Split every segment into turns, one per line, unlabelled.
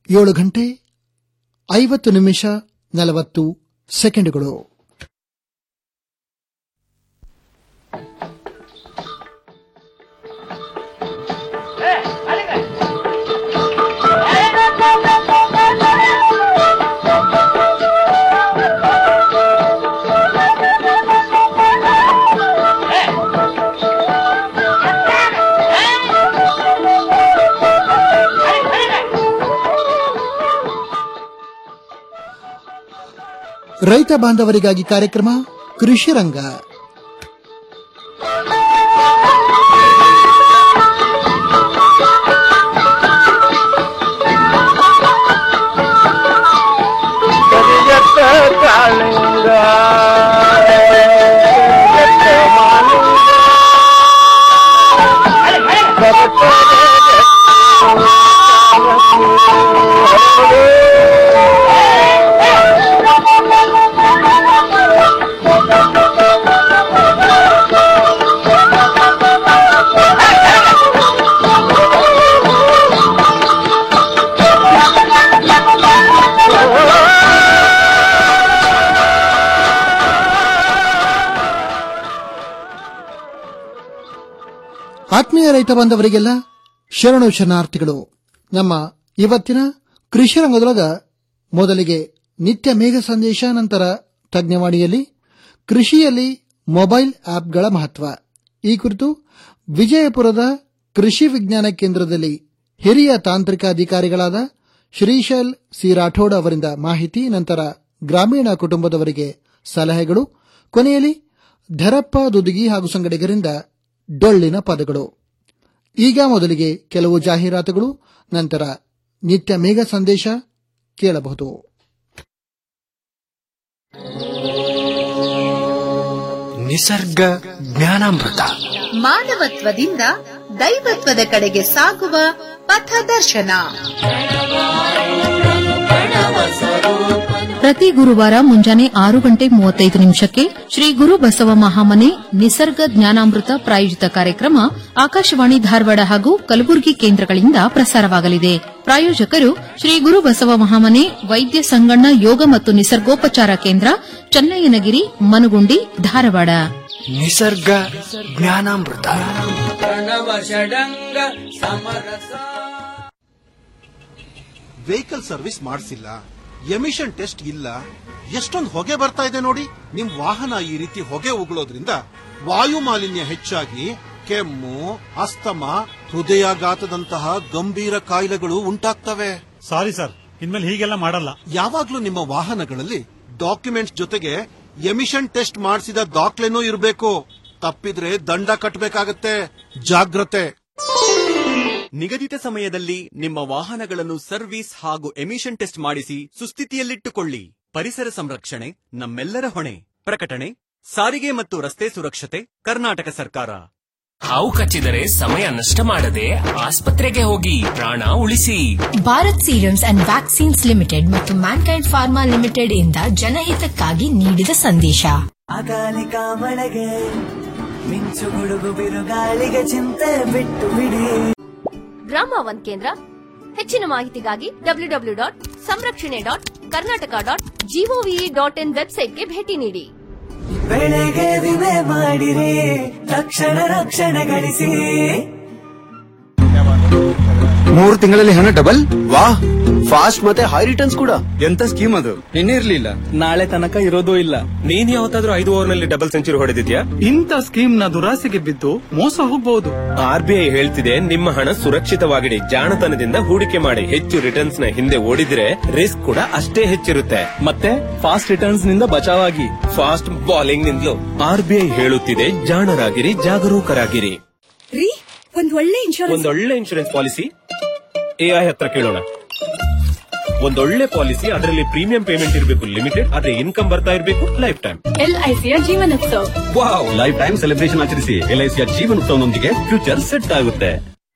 ಏಳು ಗಂಟೆ ಐವತ್ತು ನಿಮಿಷ ನಲವತ್ತು ಸೆಕೆಂಡುಗಳು ರೈತ ಬಾಂಧವರಿಗಾಗಿ ಕಾರ್ಯಕ್ರಮ ಕೃಷಿ ರಂಗ
ಕರಿಯತ್ತ ಕಾಳಿಂಗ ಕರಿಯತ್ತ ಮಾಲಿಂಗ
ಆತ್ಮೀಯ ರೈತ ಬಾಂಧವರಿಗೆಲ್ಲ ಶರಣು ಶರಣಾರ್ಥಿಗಳು ನಮ್ಮ ಇವತ್ತಿನ ಕೃಷಿ ರಂಗದೊಳಗ ಮೊದಲಿಗೆ ನಿತ್ಯ ಮೇಘ ಸಂದೇಶ ನಂತರ ತಜ್ಞವಾಣಿಯಲ್ಲಿ ಕೃಷಿಯಲ್ಲಿ ಮೊಬೈಲ್ ಆಪ್ಗಳ ಮಹತ್ವ ಈ ಕುರಿತು ವಿಜಯಪುರದ ಕೃಷಿ ವಿಜ್ಞಾನ ಕೇಂದ್ರದಲ್ಲಿ ಹಿರಿಯ ತಾಂತ್ರಿಕ ಅಧಿಕಾರಿಗಳಾದ ಶ್ರೀಶೈಲ್ ಸಿ ರಾಠೋಡ್ ಅವರಿಂದ ಮಾಹಿತಿ ನಂತರ ಗ್ರಾಮೀಣ ಕುಟುಂಬದವರಿಗೆ ಸಲಹೆಗಳು ಕೊನೆಯಲ್ಲಿ ಧರಪ್ಪ ದುದುಗಿ ಹಾಗೂ ಸಂಗಡಿಗರಿಂದ ಡೊಳ್ಳಿನ ಪದಗಳು ಈಗ ಮೊದಲಿಗೆ ಕೆಲವು ಜಾಹೀರಾತುಗಳು ನಂತರ ನಿತ್ಯ ಮೇಘ ಸಂದೇಶ ಕೇಳಬಹುದು
ನಿಸರ್ಗ ಜ್ಞಾನಾಮೃತ
ಮಾನವತ್ವದಿಂದ ದೈವತ್ವದ ಕಡೆಗೆ ಸಾಗುವ ಪಥದರ್ಶನ
ಪ್ರತಿ ಗುರುವಾರ ಮುಂಜಾನೆ ಆರು ಗಂಟೆ ಮೂವತ್ತೈದು ನಿಮಿಷಕ್ಕೆ ಶ್ರೀ ಗುರು ಬಸವ ಮಹಾಮನೆ ನಿಸರ್ಗ ಜ್ಞಾನಾಮೃತ ಪ್ರಾಯೋಜಿತ ಕಾರ್ಯಕ್ರಮ ಆಕಾಶವಾಣಿ ಧಾರವಾಡ ಹಾಗೂ ಕಲಬುರಗಿ ಕೇಂದ್ರಗಳಿಂದ ಪ್ರಸಾರವಾಗಲಿದೆ ಪ್ರಾಯೋಜಕರು ಶ್ರೀ ಗುರು ಬಸವ ಮಹಾಮನೆ ವೈದ್ಯ ಸಂಗಣ್ಣ ಯೋಗ ಮತ್ತು ನಿಸರ್ಗೋಪಚಾರ ಕೇಂದ್ರ ಚನ್ನಯ್ಯನಗಿರಿ ಮನುಗುಂಡಿ ಧಾರವಾಡ
ನಿಸರ್ಗ ಜ್ಞಾನಾಮೃತ
ವೆಹಿಕಲ್ ಸರ್ವಿಸ್ ಮಾಡಿಸಿಲ್ಲ ಎಮಿಷನ್ ಟೆಸ್ಟ್ ಇಲ್ಲ ಎಷ್ಟೊಂದು ಹೊಗೆ ಬರ್ತಾ ಇದೆ ನೋಡಿ ನಿಮ್ ವಾಹನ ಈ ರೀತಿ ಹೊಗೆ ಉಗುಳೋದ್ರಿಂದ ವಾಯು ಮಾಲಿನ್ಯ ಹೆಚ್ಚಾಗಿ ಕೆಮ್ಮು ಅಸ್ತಮ ಹೃದಯಾಘಾತದಂತಹ ಗಂಭೀರ ಕಾಯಿಲೆಗಳು ಉಂಟಾಗ್ತವೆ
ಸಾರಿ ಸರ್ ಇನ್ಮೇಲೆ ಹೀಗೆಲ್ಲ ಮಾಡಲ್ಲ
ಯಾವಾಗ್ಲೂ ನಿಮ್ಮ ವಾಹನಗಳಲ್ಲಿ ಡಾಕ್ಯುಮೆಂಟ್ಸ್ ಜೊತೆಗೆ ಎಮಿಷನ್ ಟೆಸ್ಟ್ ಮಾಡಿಸಿದ ದಾಖಲೆನೂ ಇರಬೇಕು ತಪ್ಪಿದ್ರೆ ದಂಡ ಕಟ್ಟಬೇಕಾಗತ್ತೆ ಜಾಗ್ರತೆ
ನಿಗದಿತ ಸಮಯದಲ್ಲಿ ನಿಮ್ಮ ವಾಹನಗಳನ್ನು ಸರ್ವಿಸ್ ಹಾಗೂ ಎಮಿಷನ್ ಟೆಸ್ಟ್ ಮಾಡಿಸಿ ಸುಸ್ಥಿತಿಯಲ್ಲಿಟ್ಟುಕೊಳ್ಳಿ ಪರಿಸರ ಸಂರಕ್ಷಣೆ ನಮ್ಮೆಲ್ಲರ ಹೊಣೆ ಪ್ರಕಟಣೆ ಸಾರಿಗೆ ಮತ್ತು ರಸ್ತೆ ಸುರಕ್ಷತೆ ಕರ್ನಾಟಕ ಸರ್ಕಾರ
ಹಾವು ಕಚ್ಚಿದರೆ ಸಮಯ ನಷ್ಟ ಮಾಡದೆ ಆಸ್ಪತ್ರೆಗೆ ಹೋಗಿ ಪ್ರಾಣ ಉಳಿಸಿ
Bharat serums and vaccines limited ಮತ್ತು ಮ್ಯಾನ್ಕೈಂಡ್ ಫಾರ್ಮಾ ಲಿಮಿಟೆಡ್ ಇಂದ ಜನಹಿತಕ್ಕಾಗಿ ನೀಡಿದ ಸಂದೇಶ
ಅಕಾಲಿಕ ಮಳೆಗೆ ಮಿಂಚು ಗುಡುಗು ಬಿರುಗಾಳಿಗೆ ಚಿಂತೆ ಬಿಟ್ಟು ಬಿಡಿ
ಗ್ರಾಮ ಒಂದ್ ಕೇಂದ್ರ ಹೆಚ್ಚಿನ ಮಾಹಿತಿಗಾಗಿ W W dot Samrakshane dot Karnataka dot GOV dot in ವೆಬ್ಸೈಟ್ಗೆ ಭೇಟಿ ನೀಡಿ
ಬೆಳೆಗೆ ವಿಮೆ ಮಾಡಿರಿ ತಕ್ಷಣ ರಕ್ಷಣೆ ಗಳಿಸಿ
ಮೂರು ತಿಂಗಳಲ್ಲಿ ಹಣ ಡಬಲ್ ವಾ ಫಾಸ್ಟ್ ಮತ್ತೆ ಹೈ ರಿಟರ್ನ್ಸ್ ಕೂಡ ಎಂತ ಸ್ಕೀಮ್ ಅದು ನಿನ್ನೆ ಇರ್ಲಿಲ್ಲ
ನಾಳೆ ತನಕ ಇರೋದೂ ಇಲ್ಲ
ನೀನ್ ಯಾವತ್ತಾದ್ರೂ ಐದು ಓವರ್ ನಲ್ಲಿ ಡಬಲ್ ಸೆಂಚುರಿ ಹೊಡೆದಿದ್ಯಾ
ಇಂಥ ಸ್ಕೀಮ್ ನ ದುರಾಸೆಗೆ ಬಿದ್ದು ಮೋಸ ಹೋಗಬಹುದು
ಆರ್ ಬಿ ಐ ಹೇಳ್ತಿದೆ ನಿಮ್ಮ ಹಣ ಸುರಕ್ಷಿತವಾಗಿಡಿ ಜಾಣತನದಿಂದ ಹೂಡಿಕೆ ಮಾಡಿ ಹೆಚ್ಚು ರಿಟರ್ನ್ಸ್ ನ ಹಿಂದೆ ಓಡಿದ್ರೆ ರಿಸ್ಕ್ ಕೂಡ ಅಷ್ಟೇ ಹೆಚ್ಚಿರುತ್ತೆ
ಮತ್ತೆ ಫಾಸ್ಟ್ ರಿಟರ್ನ್ಸ್ ನಿಂದ ಬಚಾವಾಗಿ
ಫಾಸ್ಟ್ ಬಾಲಿಂಗ್ ನಿಂದಲೂ ಆರ್ ಬಿ ಐ ಹೇಳುತ್ತಿದೆ ಜಾಣರಾಗಿರಿ ಜಾಗರೂಕರಾಗಿರಿ
ರೀ ಒಂದ್ ಒಳ್ಳೆ ಇನ್ಶೂರೆನ್ಸ್
ಒಂದೊಳ್ಳೆ ಇನ್ಶೂರೆನ್ಸ್ ಪಾಲಿಸಿ ಎಐ ಹತ್ರ ಕೇಳೋಣ ಒಂದೊಳ್ಳೆ ಪಾಲಿಸಿ ಅದರಲ್ಲಿ ಪ್ರೀಮಿಯಂ ಪೇಮೆಂಟ್ ಇರಬೇಕು ಲಿಮಿಟೆಡ್ ಆದ್ರೆ ಇನ್ಕಮ್ ಬರ್ತಾ ಇರಬೇಕು ಲೈಫ್ ಟೈಮ್
ಎಲ್ಐಸಿಯ ಜೀವನೋತ್ಸವ
ವಾವ್ ಲೈಫ್ ಟೈಮ್ ಸೆಲೆಬ್ರೇಷನ್ ಆಚರಿಸಿ ಎಲ್ಐಸಿಯ ಜೀವನೋತ್ಸವನೊಂದಿಗೆ ಫ್ಯೂಚರ್ ಸೆಟ್ ಆಗುತ್ತೆ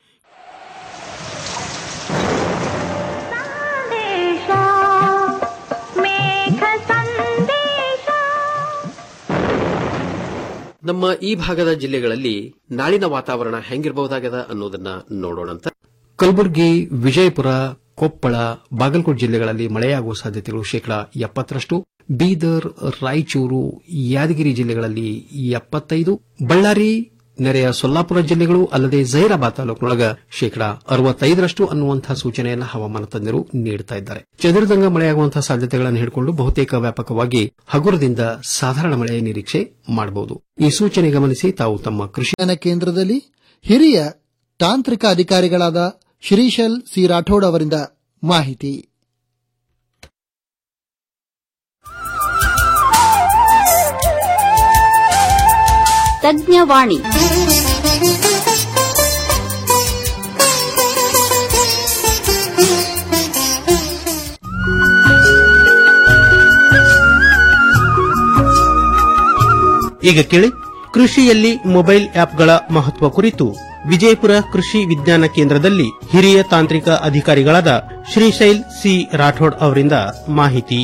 ನಮ್ಮ ಈ ಭಾಗದ ಜಿಲ್ಲೆಗಳಲ್ಲಿ ನಾಳಿನ ವಾತಾವರಣ ಹೆಂಗಿರಬಹುದಾಗದ ಅನ್ನೋದನ್ನ ನೋಡೋಣಂತ ಕಲಬುರಗಿ ವಿಜಯಪುರ ಕೊಪ್ಪಳ ಬಾಗಲಕೋಟೆ ಜಿಲ್ಲೆಗಳಲ್ಲಿ ಮಳೆಯಾಗುವ ಸಾಧ್ಯತೆಗಳು ಶೇಕಡಾ ಎಪ್ಪತ್ತರಷ್ಟು ಬೀದರ್ ರಾಯಚೂರು ಯಾದಗಿರಿ ಜಿಲ್ಲೆಗಳಲ್ಲಿ ಎಪ್ಪತ್ತೈದು ಬಳ್ಳಾರಿ ನೆರೆಯ ಸೊಲ್ಲಾಪುರ ಜಿಲ್ಲೆಗಳು ಅಲ್ಲದೆ ಜೈರಾಬಾದ್ ತಾಲೂಕಿನೊಳಗ ಶೇಕಡಾ ಅರವತ್ತೈದರಷ್ಟು ಅನ್ನುವಂತಹ ಸೂಚನೆಯನ್ನು ಹವಾಮಾನ ತಜ್ಞರು ನೀಡುತ್ತಾ ಇದ್ದಾರೆ ಚದುರಿದಂಗ ಮಳೆಯಾಗುವಂತಹ ಸಾಧ್ಯತೆಗಳನ್ನು ಹಿಡಿಕೊಂಡು ಬಹುತೇಕ ವ್ಯಾಪಕವಾಗಿ ಹಗುರದಿಂದ ಸಾಧಾರಣ ಮಳೆಯ ನಿರೀಕ್ಷೆ ಮಾಡಬಹುದು ಈ ಸೂಚನೆ ಗಮನಿಸಿ ತಾವು ತಮ್ಮ ಕೃಷಿ
ವಿಜ್ಞಾನ ಕೇಂದ್ರದಲ್ಲಿ ಹಿರಿಯ ತಾಂತ್ರಿಕ ಅಧಿಕಾರಿಗಳಾದ ಶ್ರೀಶಲ್ ಸಿ ರಾಠೋಡ್ ಅವರಿಂದ ಮಾಹಿತಿ
ತಜ್ಞವಾಣಿ
ಈಗ ಕೇಳಿ ಕೃಷಿಯಲ್ಲಿ ಮೊಬೈಲ್ ಆಪ್ಗಳ ಮಹತ್ವ ಕುರಿತು ವಿಜಯಪುರ ಕೃಷಿ ವಿಜ್ಞಾನ ಕೇಂದ್ರದಲ್ಲಿ ಹಿರಿಯ ತಾಂತ್ರಿಕ ಅಧಿಕಾರಿಗಳಾದ ಶ್ರೀಶೈಲ್ ಸಿ ರಾಠೋಡ್ ಅವರಿಂದ ಮಾಹಿತಿ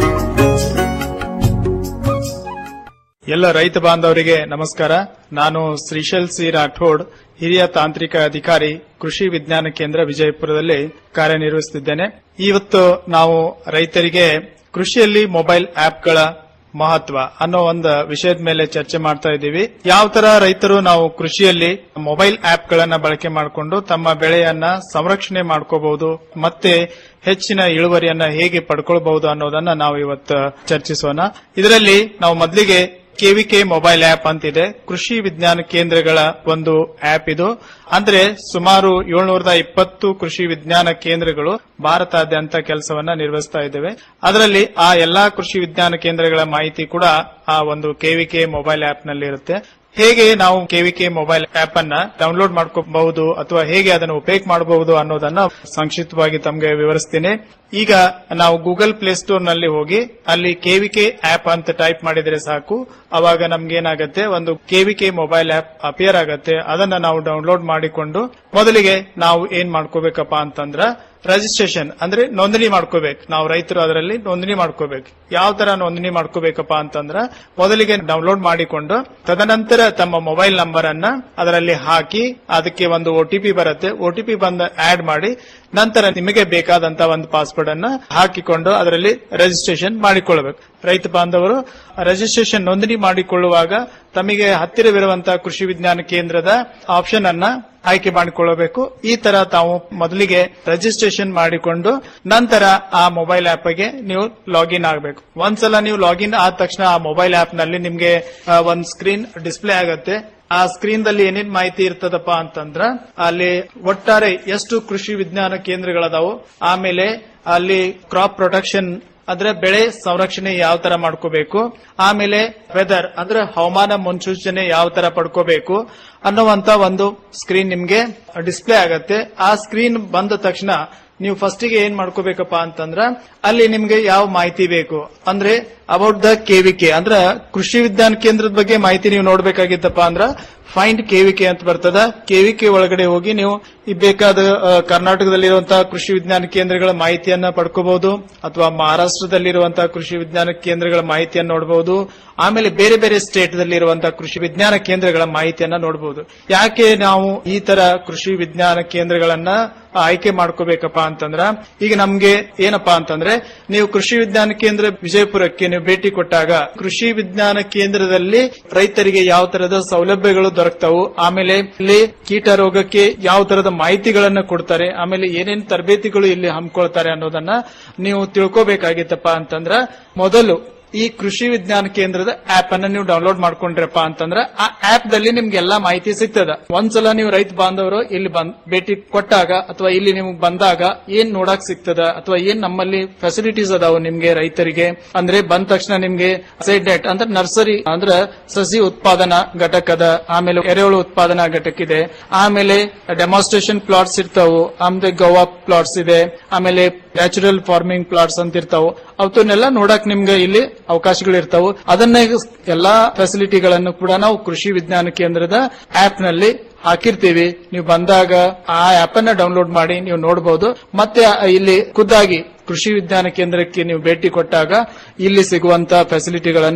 ಎಲ್ಲ ರೈತ ಬಾಂಧವರಿಗೆ ನಮಸ್ಕಾರ ನಾನು ಶ್ರೀಶೈಲ್ ಸಿ ರಾಠೋಡ್ ಹಿರಿಯ ತಾಂತ್ರಿಕ ಅಧಿಕಾರಿ ಕೃಷಿ ವಿಜ್ಞಾನ ಕೇಂದ್ರ ವಿಜಯಪುರದಲ್ಲಿ ಕಾರ್ಯನಿರ್ವಹಿಸುತ್ತಿದ್ದೇನೆ ಇವತ್ತು ನಾವು ರೈತರಿಗೆ ಕೃಷಿಯಲ್ಲಿ ಮೊಬೈಲ್ ಆಪ್ಗಳ ಮಹತ್ವ ಅನ್ನೋ ಒಂದು ವಿಷಯದ ಮೇಲೆ ಚರ್ಚೆ ಮಾಡ್ತಾ ಇದ್ದೀವಿ ಯಾವ ತರ ರೈತರು ನಾವು ಕೃಷಿಯಲ್ಲಿ ಮೊಬೈಲ್ ಆಪ್ಗಳನ್ನ ಬಳಕೆ ಮಾಡಿಕೊಂಡು ತಮ್ಮ ಬೆಳೆಯನ್ನ ಸಂರಕ್ಷಣೆ ಮಾಡ್ಕೋಬಹುದು ಮತ್ತೆ ಹೆಚ್ಚಿನ ಇಳುವರಿಯನ್ನ ಹೇಗೆ ಪಡ್ಕೊಳ್ಬಹುದು ಅನ್ನೋದನ್ನ ನಾವು ಇವತ್ತು ಚರ್ಚಿಸೋಣ ಇದರಲ್ಲಿ ನಾವು ಮೊದಲಿಗೆ ಕೆವಿಕೆ ಮೊಬೈಲ್ ಆಪ್ ಅಂತಿದೆ ಕೃಷಿ ವಿಜ್ಞಾನ ಕೇಂದ್ರಗಳ ಒಂದು ಆಪ್ ಇದು ಅಂದ್ರೆ ಸುಮಾರು ಏಳ್ನೂರದ ಇಪ್ಪತ್ತು ಕೃಷಿ ವಿಜ್ಞಾನ ಕೇಂದ್ರಗಳು ಭಾರತಾದ್ಯಂತ ಕೆಲಸವನ್ನ ನಿರ್ವಹಿಸ್ತಾ ಇದ್ದೇವೆ ಅದರಲ್ಲಿ ಆ ಎಲ್ಲಾ ಕೃಷಿ ವಿಜ್ಞಾನ ಕೇಂದ್ರಗಳ ಮಾಹಿತಿ ಕೂಡ ಆ ಒಂದು ಕೆವಿಕೆ ಮೊಬೈಲ್ ಆಪ್ ನಲ್ಲಿ ಇರುತ್ತೆ ಹೇಗೆ ನಾವು ಕೆವಿಕೆ ಮೊಬೈಲ್ ಆಪ್ ಅನ್ನ ಡೌನ್ಲೋಡ್ ಮಾಡ್ಕೋಬಹುದು ಅಥವಾ ಹೇಗೆ ಅದನ್ನು ಉಪಯೋಗ ಮಾಡಬಹುದು ಅನ್ನೋದನ್ನ ಸಂಕ್ಷಿಪ್ತವಾಗಿ ತಮಗೆ ವಿವರಿಸ್ತೀನಿ ಈಗ ನಾವು ಗೂಗಲ್ ಪ್ಲೇ ಸ್ಟೋರ್ ನಲ್ಲಿ ಹೋಗಿ ಅಲ್ಲಿ ಕೆವಿಕೆ ಆಪ್ ಅಂತ ಟೈಪ್ ಮಾಡಿದ್ರೆ ಸಾಕು ಅವಾಗ ನಮ್ಗೆ ಏನಾಗುತ್ತೆ ಒಂದು ಕೆವಿಕೆ ಮೊಬೈಲ್ ಆಪ್ ಅಪಿಯರ್ ಆಗತ್ತೆ ಅದನ್ನ ನಾವು ಡೌನ್ಲೋಡ್ ಮಾಡಿಕೊಂಡು ಮೊದಲಿಗೆ ನಾವು ಏನ್ ಮಾಡ್ಕೋಬೇಕಪ್ಪ ಅಂತಂದ್ರ ರಿಜಿಸ್ಟ್ರೇಷನ್ ಅಂದ್ರೆ ನೋಂದಣಿ ಮಾಡ್ಕೋಬೇಕು ನಾವು ರೈತರು ಅದರಲ್ಲಿ ನೋಂದಣಿ ಮಾಡ್ಕೋಬೇಕು ಯಾವ ತರ ನೋಂದಣಿ ಮಾಡ್ಕೋಬೇಕಪ್ಪ ಅಂತಂದ್ರ ಮೊದಲಿಗೆ ಡೌನ್ಲೋಡ್ ಮಾಡಿಕೊಂಡು ತದನಂತರ ತಮ್ಮ ಮೊಬೈಲ್ ನಂಬರ್ ಅನ್ನ ಅದರಲ್ಲಿ ಹಾಕಿ ಅದಕ್ಕೆ ಒಂದು ಒಟಿಪಿ ಬರುತ್ತೆ ಒಟಿಪಿ ಬಂದ ಆಡ್ ಮಾಡಿ ನಂತರ ನಿಮಗೆ ಬೇಕಾದಂತ ಒಂದು ಪಾಸ್ವರ್ಡ್ ಅನ್ನ ಹಾಕಿಕೊಂಡು ಅದರಲ್ಲಿ ರಿಜಿಸ್ಟ್ರೇಷನ್ ಮಾಡಿಕೊಳ್ಳಬೇಕು ರೈತ ಬಾಂಧವರು ರಿಜಿಸ್ಟ್ರೇಷನ್ ನೋಂದಣಿ ಮಾಡಿಕೊಳ್ಳುವಾಗ ತಮಗೆ ಹತ್ತಿರವಿರುವಂತಹ ಕೃಷಿ ವಿಜ್ಞಾನ ಕೇಂದ್ರದ ಆಪ್ಷನ್ ಅನ್ನ ಆಯ್ಕೆ ಮಾಡಿಕೊಳ್ಳಬೇಕು ಈ ತರ ತಾವು ಮೊದಲಿಗೆ ರಿಜಿಸ್ಟ್ರೇಷನ್ ಮಾಡಿಕೊಂಡು ನಂತರ ಆ ಮೊಬೈಲ್ ಆಪ್ ಗೆ ನೀವು ಲಾಗಿನ್ ಆಗಬೇಕು ಒಂದ್ಸಲ ನೀವು ಲಾಗಿನ್ ಆದ ತಕ್ಷಣ ಆ ಮೊಬೈಲ್ ಆಪ್ ನಲ್ಲಿ ನಿಮ್ಗೆ ಆ, ಒಂದ್ ಸ್ಕ್ರೀನ್ ಡಿಸ್ಪ್ಲೇ ಆಗತ್ತೆ ಆ ಸ್ಕ್ರೀನ್ ದಲ್ಲಿ ಏನೇನ್ ಮಾಹಿತಿ ಇರ್ತದಪ್ಪ ಅಂತಂದ್ರ ಅಲ್ಲಿ ಒಟ್ಟಾರೆ ಎಷ್ಟು ಕೃಷಿ ವಿಜ್ಞಾನ ಕೇಂದ್ರಗಳದಾವು ಆಮೇಲೆ ಅಲ್ಲಿ ಕ್ರಾಪ್ ಪ್ರೊಟೆಕ್ಷನ್ ಅಂದ್ರೆ ಬೆಳೆ ಸಂರಕ್ಷಣೆ ಯಾವ ತರ ಮಾಡ್ಕೋಬೇಕು ಆಮೇಲೆ ವೆದರ್ ಅಂದ್ರೆ ಹವಾಮಾನ ಮುನ್ಸೂಚನೆ ಯಾವ ತರ ಪಡ್ಕೋಬೇಕು ಅನ್ನುವಂತ ಒಂದು ಸ್ಕ್ರೀನ್ ನಿಮ್ಗೆ ಡಿಸ್ಪ್ಲೇ ಆಗತ್ತೆ ಆ ಸ್ಕ್ರೀನ್ ಬಂದ ತಕ್ಷಣ ನೀವು ಫಸ್ಟಿಗೆ ಏನ್ ಮಾಡ್ಕೋಬೇಕಪ್ಪ ಅಂತಂದ್ರ ಅಲ್ಲಿ ನಿಮ್ಗೆ ಯಾವ ಮಾಹಿತಿ ಬೇಕು ಅಂದ್ರೆ ಅಬೌಟ್ ದ ಕೆವಿಕೆ ಅಂದ್ರ ಕೃಷಿ ವಿಜ್ಞಾನ ಕೇಂದ್ರದ ಬಗ್ಗೆ ಮಾಹಿತಿ ನೀವು ನೋಡ್ಬೇಕಾಗಿತ್ತಪ್ಪ ಅಂದ್ರ ಫೈಂಡ್ ಕೆವಿಕೆ ಅಂತ ಬರ್ತದ ಕೆವಿಕೆ ಒಳಗಡೆ ಹೋಗಿ ನೀವು ಈ ಬೇಕಾದ ಆ, ಕರ್ನಾಟಕದಲ್ಲಿರುವಂತಹ ಕೃಷಿ ವಿಜ್ಞಾನ ಕೇಂದ್ರಗಳ ಮಾಹಿತಿಯನ್ನ ಪಡ್ಕೋಬಹುದು ಅಥವಾ ಮಹಾರಾಷ್ಟ್ರದಲ್ಲಿರುವಂತಹ ಕೃಷಿ ವಿಜ್ಞಾನ ಕೇಂದ್ರಗಳ ಮಾಹಿತಿಯನ್ನು ನೋಡಬಹುದು ಆಮೇಲೆ ಬೇರೆ ಬೇರೆ ಸ್ಟೇಟ್ ದಲ್ಲಿರುವಂತಹ ಕೃಷಿ ವಿಜ್ಞಾನ ಕೇಂದ್ರಗಳ ಮಾಹಿತಿಯನ್ನ ನೋಡಬಹುದು ಯಾಕೆ ನಾವು ಈ ತರ ಕೃಷಿ ವಿಜ್ಞಾನ ಕೇಂದ್ರಗಳನ್ನ ಆಯ್ಕೆ ಮಾಡ್ಕೋಬೇಕಪ್ಪ ಅಂತಂದ್ರ ಈಗ ನಮ್ಗೆ ಏನಪ್ಪಾ ಅಂತಂದ್ರೆ ನೀವು ಕೃಷಿ ವಿಜ್ಞಾನ ಕೇಂದ್ರ ವಿಜಯಪುರಕ್ಕೆ ನೀವು ಭೇಟಿ ಕೊಟ್ಟಾಗ ಕೃಷಿ ವಿಜ್ಞಾನ ಕೇಂದ್ರದಲ್ಲಿ ರೈತರಿಗೆ ಯಾವ ತರದ ಸೌಲಭ್ಯಗಳು ದೊರಕ್ತಾವು ಆಮೇಲೆ ಇಲ್ಲಿ ಕೀಟ ರೋಗಕ್ಕೆ ಯಾವ ತರದ ಮಾಹಿತಿಗಳನ್ನ ಕೊಡ್ತಾರೆ ಆಮೇಲೆ ಏನೇನ್ ತರಬೇತಿಗಳು ಇಲ್ಲಿ ಹಮ್ಮಿಕೊಳ್ತಾರೆ ಅನ್ನೋದನ್ನ ನೀವು ತಿಳ್ಕೋಬೇಕಾಗಿತ್ತಪ್ಪ ಅಂತಂದ್ರ ಮೊದಲು ಈ ಕೃಷಿ ವಿಜ್ಞಾನ ಕೇಂದ್ರದ ಆಪ್ ಅನ್ನ ನೀವು ಡೌನ್ಲೋಡ್ ಮಾಡ್ಕೊಂಡ್ರಪ್ಪ ಅಂತಂದ್ರ ಆ ಆಪ್ ದಲ್ಲಿ ನಿಮ್ಗೆ ಎಲ್ಲಾ ಮಾಹಿತಿ ಸಿಗ್ತದ ಒಂದ್ಸಲ ನೀವು ರೈತ ಬಾಂಧವರು ಇಲ್ಲಿ ಬಂದ್ ಭೇಟಿ ಕೊಟ್ಟಾಗ ಅಥವಾ ಇಲ್ಲಿ ನಿಮ್ಗೆ ಬಂದಾಗ ಏನ್ ನೋಡಕ್ ಸಿಗ್ತದ ಅಥವಾ ಏನ್ ನಮ್ಮಲ್ಲಿ ಫೆಸಿಲಿಟೀಸ್ ಅದಾವು ನಿಮ್ಗೆ ರೈತರಿಗೆ ಅಂದ್ರೆ ಬಂದ ತಕ್ಷಣ ನಿಮ್ಗೆ ಸೈಡ್ ನೆಟ್ ಅಂದ್ರೆ ನರ್ಸರಿ ಅಂದ್ರೆ ಸಸಿ ಉತ್ಪಾದನಾ ಘಟಕದ ಆಮೇಲೆ ಎರೆಹುಳು ಉತ್ಪಾದನಾ ಘಟಕ ಇದೆ ಆಮೇಲೆ ಡೆಮಾನ್ಸ್ಟ್ರೇಷನ್ ಪ್ಲಾಟ್ಸ್ ಇರ್ತಾವು ಆಮೇಲೆ ಗೋವಾ ಪ್ಲಾಟ್ಸ್ ಇದೆ ಆಮೇಲೆ ನ್ಯಾಚುರಲ್ ಫಾರ್ಮಿಂಗ್ ಪ್ಲಾಟ್ಸ್ ಅಂತ ಇರ್ತಾವು ಅವತ್ತನ್ನೆಲ್ಲ ನೋಡಕ್ ನಿಮ್ಗೆ ಇಲ್ಲಿ ಅವಕಾಶಗಳು ಇರ್ತಾವು ಅದನ್ನ ಎಲ್ಲಾ ಫೆಸಿಲಿಟಿಗಳನ್ನು ಕೂಡ ನಾವು ಕೃಷಿ ವಿಜ್ಞಾನ ಕೇಂದ್ರದ ಆಪ್ ನಲ್ಲಿ ಹಾಕಿರ್ತೀವಿ ನೀವು ಬಂದಾಗ ಆ ಆಪ್ ಅನ್ನ ಡೌನ್ಲೋಡ್ ಮಾಡಿ ನೀವು ನೋಡಬಹುದು ಮತ್ತೆ ಇಲ್ಲಿ ಖುದ್ದಾಗಿ ಕೃಷಿ ವಿಜ್ಞಾನ ಕೇಂದ್ರಕ್ಕೆ ನೀವು ಭೇಟಿ ಕೊಟ್ಟಾಗ ಇಲ್ಲಿ ಸಿಗುವಂತ ಫೆಸಿಲಿಟಿಗಳನ್ನ